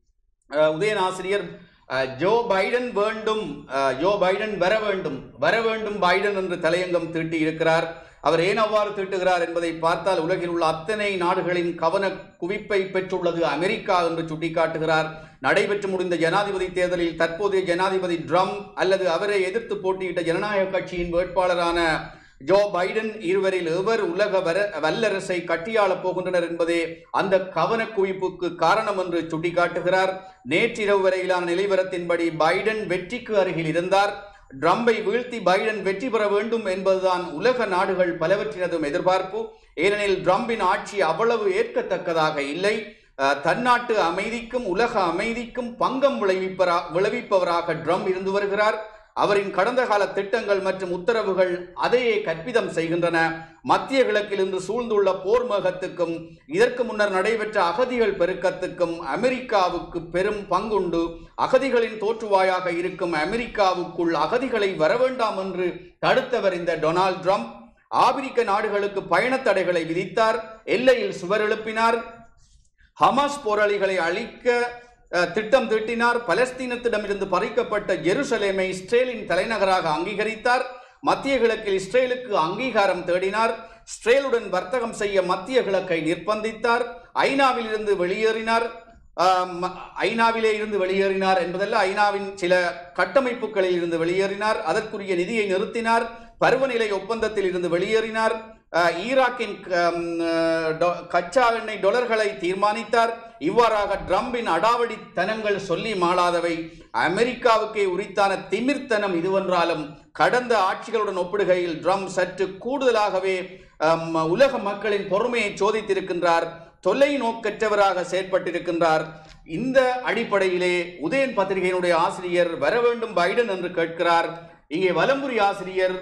அஹ், உதயன் ஆசிரியர் அஹ், ஜோ பைடன் வேண்டும் அஹ், ஜோ பைடன் வர வேண்டும் வர வேண்டும் பைடன் என்று தலையங்கம் தீட்டி இருக்கிறார் அவர் ஏன் அவ்வாறு தீட்டுகிறார் என்பதை பார்த்தால் உலகில் உள்ள அத்தனை நாடுகளின் கவன குவிப்பை பெற்றுள்ளது அமெரிக்கா என்று சுட்டிக்காட்டுகிறார் நடைபெற்று முடிந்த ஜனாதிபதி தேர்தலில் தற்போதைய ஜனாதிபதி ட்ரம் அல்லது அவரை எதிர்த்து போட்டியிட்ட ஜனநாயக கட்சியின் வேட்பாளரான ஜோ பைடன் இருவரில் எவர் உலக வர வல்லரசை கட்டியாளப் போகின்றனர் என்பதே அந்த கவன குவிப்புக்கு காரணம் என்று சுட்டிக்காட்டுகிறார் நேற்றிரவு வரையிலான நிலைவரத்தின்படி பைடன் வெற்றிக்கு அருகில் இருந்தார் ட்ரம்பை வீழ்த்தி பைடன் வெற்றி பெற வேண்டும் என்பதுதான் உலக நாடுகள் பலவற்றினதும் எதிர்பார்ப்பு ஏனெனில் ட்ரம்பின் ஆட்சி அவ்வளவு ஏற்கத்தக்கதாக இல்லை அஹ், தன்னாட்டு அமைதிக்கும் உலக அமைதிக்கும் பங்கம் விளைவிப்பரா விளைவிப்பவராக ட்ரம்ப் இருந்து வருகிறார் அவரின் கடந்த கால திட்டங்கள் மற்றும் உத்தரவுகள் அதையே கற்பிதம் செய்கின்றன மத்திய கிழக்கில் இன்று சூழ்ந்துள்ள போர் மேகத்துக்கும் இதற்கு முன்னர் நடைபெற்ற அகதிகள் பெருக்கத்துக்கும் அமெரிக்காவுக்கு பெரும் பங்குண்டு அகதிகளின் தோற்றுவாயாக இருக்கும் அமெரிக்காவுக்குள் அகதிகளை வரவேண்டாம் என்று தடுத்தவர் இந்த டொனால்ட் ட்ரம்ப் ஆப்பிரிக்க நாடுகளுக்கு பயணத் தடைகளை விதித்தார் எல்லையில் சுவர் எழுப்பினார் ஹமாஸ் போராளிகளை அழிக்க அஹ், திட்டம் தீட்டினார் பலஸ்தீனத்திடமிருந்து பறிக்கப்பட்ட ஜெருசலேமை இஸ்ரேலின் தலைநகராக அங்கீகரித்தார் மத்திய கிழக்கில் இஸ்ரேலுக்கு அங்கீகாரம் தேடினார் இஸ்ரேலுடன் வர்த்தகம் செய்ய மத்திய கிழக்கை நிர்பந்தித்தார் ஐநாவில் இருந்து வெளியேறினார் ஆம், ஐநாவிலே இருந்து வெளியேறினார் என்பதல்ல ஐநாவின் சில கட்டமைப்புகளில் இருந்து வெளியேறினார் அதற்குரிய நிதியை நிறுத்தினார் பருவநிலை ஒப்பந்தத்தில் இருந்து வெளியேறினார் அஹ், ஈராக்கின் கம், அஹ், டொ- கச்சா எண்ணெய் டொலர்களை தீர்மானித்தார் இவ்வாறாக ட்ரம்பின் அடாவடித்தனங்கள் சொல்லி மாளாதவை அமெரிக்காவுக்கே உரித்தான திமிர்த்தனம் இதுவென்றாலும் கடந்த ஆட்சிகளுடன் ஒப்பிடுகையில் ட்ரம்ப் சற்று கூடுதலாகவே அம், உலக மக்களின் பொறுமையை சோதித்திருக்கின்றார் தொலைநோக்கற்றவராக செயற்பட்டிருக்கின்றார் இந்த அடிப்படையிலே உதயன் பத்திரிகையினுடைய ஆசிரியர் வர வேண்டும் பைடன் என்று கேட்கிறார் இங்கே வலம்புரி ஆசிரியர்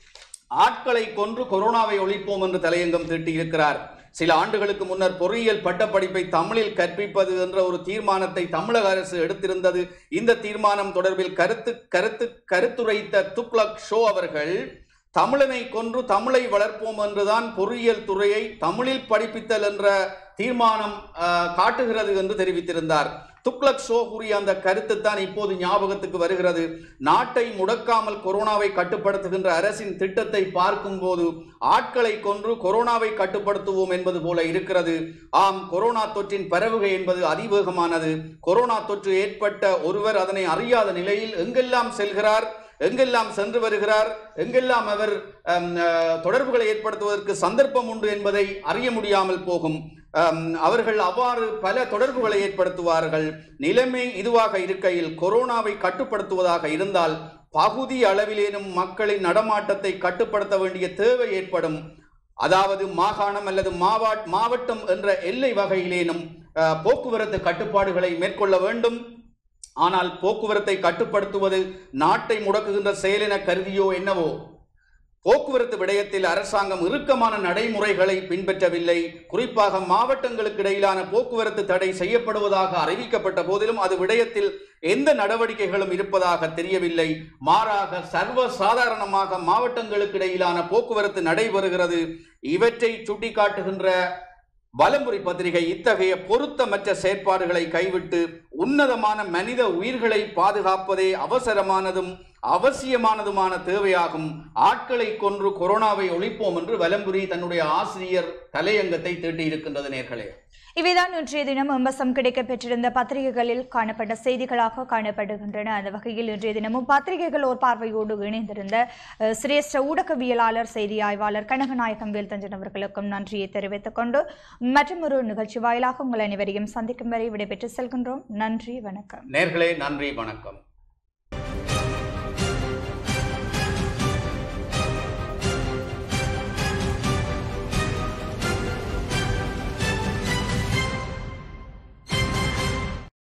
ஆட்களை கொன்று கொரோனாவை ஒழிப்போம் என்று தலையங்கம் தீட்டியிருக்கிறார் சில ஆண்டுகளுக்கு முன்னர் பொறியியல் பட்டப்படிப்பை தமிழில் கற்பிப்பது என்ற ஒரு தீர்மானத்தை தமிழக அரசு எடுத்திருந்தது இந்த தீர்மானம் தொடர்பில் கருத்து கருத்து கருத்துரைத்த துக்ளக் ஷோ அவர்கள் தமிழனை கொன்று தமிழை வளர்ப்போம் என்றுதான் பொறியியல் துறையை தமிழில் படிப்பித்தல் என்ற தீர்மானம் ஆஹ், காட்டுகிறது என்று தெரிவித்திருந்தார் துக்ளக் ஷோ கூறிய அந்த கருத்து தான் இப்போது ஞாபகத்துக்கு வருகிறது நாட்டை முடக்காமல் கொரோனாவை கட்டுப்படுத்துகின்ற அரசின் திட்டத்தை பார்க்கும்போது ஆட்களை கொன்று கொரோனாவை கட்டுப்படுத்துவோம் என்பது போல இருக்கிறது ஆம் கொரோனா தொற்றின் பரவுகை என்பது அதிவேகமானது கொரோனா தொற்று ஏற்பட்ட ஒருவர் அதனை அறியாத நிலையில் எங்கெல்லாம் செல்கிறார் எங்கெல்லாம் சென்று வருகிறார் எங்கெல்லாம் அவர் அம், அஹ், தொடர்புகளை ஏற்படுத்துவதற்கு சந்தர்ப்பம் உண்டு என்பதை அறிய முடியாமல் போகும் அம், அவர்கள் அவ்வாறு பல தொடர்புகளை ஏற்படுத்துவார்கள் நிலைமை இதுவாக இருக்கையில் கொரோனாவை கட்டுப்படுத்துவதாக இருந்தால் பகுதி அளவிலேனும் மக்களின் நடமாட்டத்தை கட்டுப்படுத்த வேண்டிய தேவை ஏற்படும் அதாவது மாகாணம் அல்லது மாவட் மாவட்டம் என்ற எல்லை வகையிலேனும் அஹ், போக்குவரத்து கட்டுப்பாடுகளை மேற்கொள்ள வேண்டும் ஆனால் போக்குவரத்தை கட்டுப்படுத்துவது நாட்டை முடக்குகின்ற செயல் என கருதியோ என்னவோ போக்குவரத்து விடயத்தில் அரசாங்கம் இறுக்கமான நடைமுறைகளை பின்பற்றவில்லை குறிப்பாக மாவட்டங்களுக்கு இடையிலான போக்குவரத்து தடை செய்யப்படுவதாக அறிவிக்கப்பட்ட போதிலும் அது விடயத்தில் எந்த நடவடிக்கைகளும் இருப்பதாக தெரியவில்லை மாறாக சர்வ சாதாரணமாக மாவட்டங்களுக்கு இடையிலான போக்குவரத்து நடைபெறுகிறது இவற்றை சுட்டிக்காட்டுகின்ற வலம்புரி பத்திரிகை இத்தகைய பொருத்தமற்ற செயற்பாடுகளை கைவிட்டு உன்னதமான மனித உயிர்களை பாதுகாப்பதே அவசரமானதும் அவசியமானதுமான தேவையாகும் ஆட்களை கொன்று கொரோனாவை ஒழிப்போம் என்று வலம்புரி தன்னுடைய ஆசிரியர் தலையங்கத்தை தீட்டியிருக்கின்றது நேர்களே இவைதான் இன்றைய தினம் எம்பசம் கிடைக்கப் பெற்றிருந்த பத்திரிகைகளில் காணப்பட்ட செய்திகளாக காணப்படுகின்றன அந்த வகையில் இன்றைய தினமும் பத்திரிகைகள் ஓர் பார்வையோடு இணைந்திருந்த அஹ், சிரேஷ்ட ஊடகவியலாளர் செய்தி ஆய்வாளர் கனகநாயகம் வேல்தஞ்சன் அவர்களுக்கும் நன்றியை தெரிவித்துக் கொண்டு மற்றும் ஒரு நிகழ்ச்சி வாயிலாக உங்கள் அனைவரையும் சந்திக்கும் வரை விடைபெற்று செல்கின்றோம் நன்றி வணக்கம் நேர்களே நன்றி வணக்கம்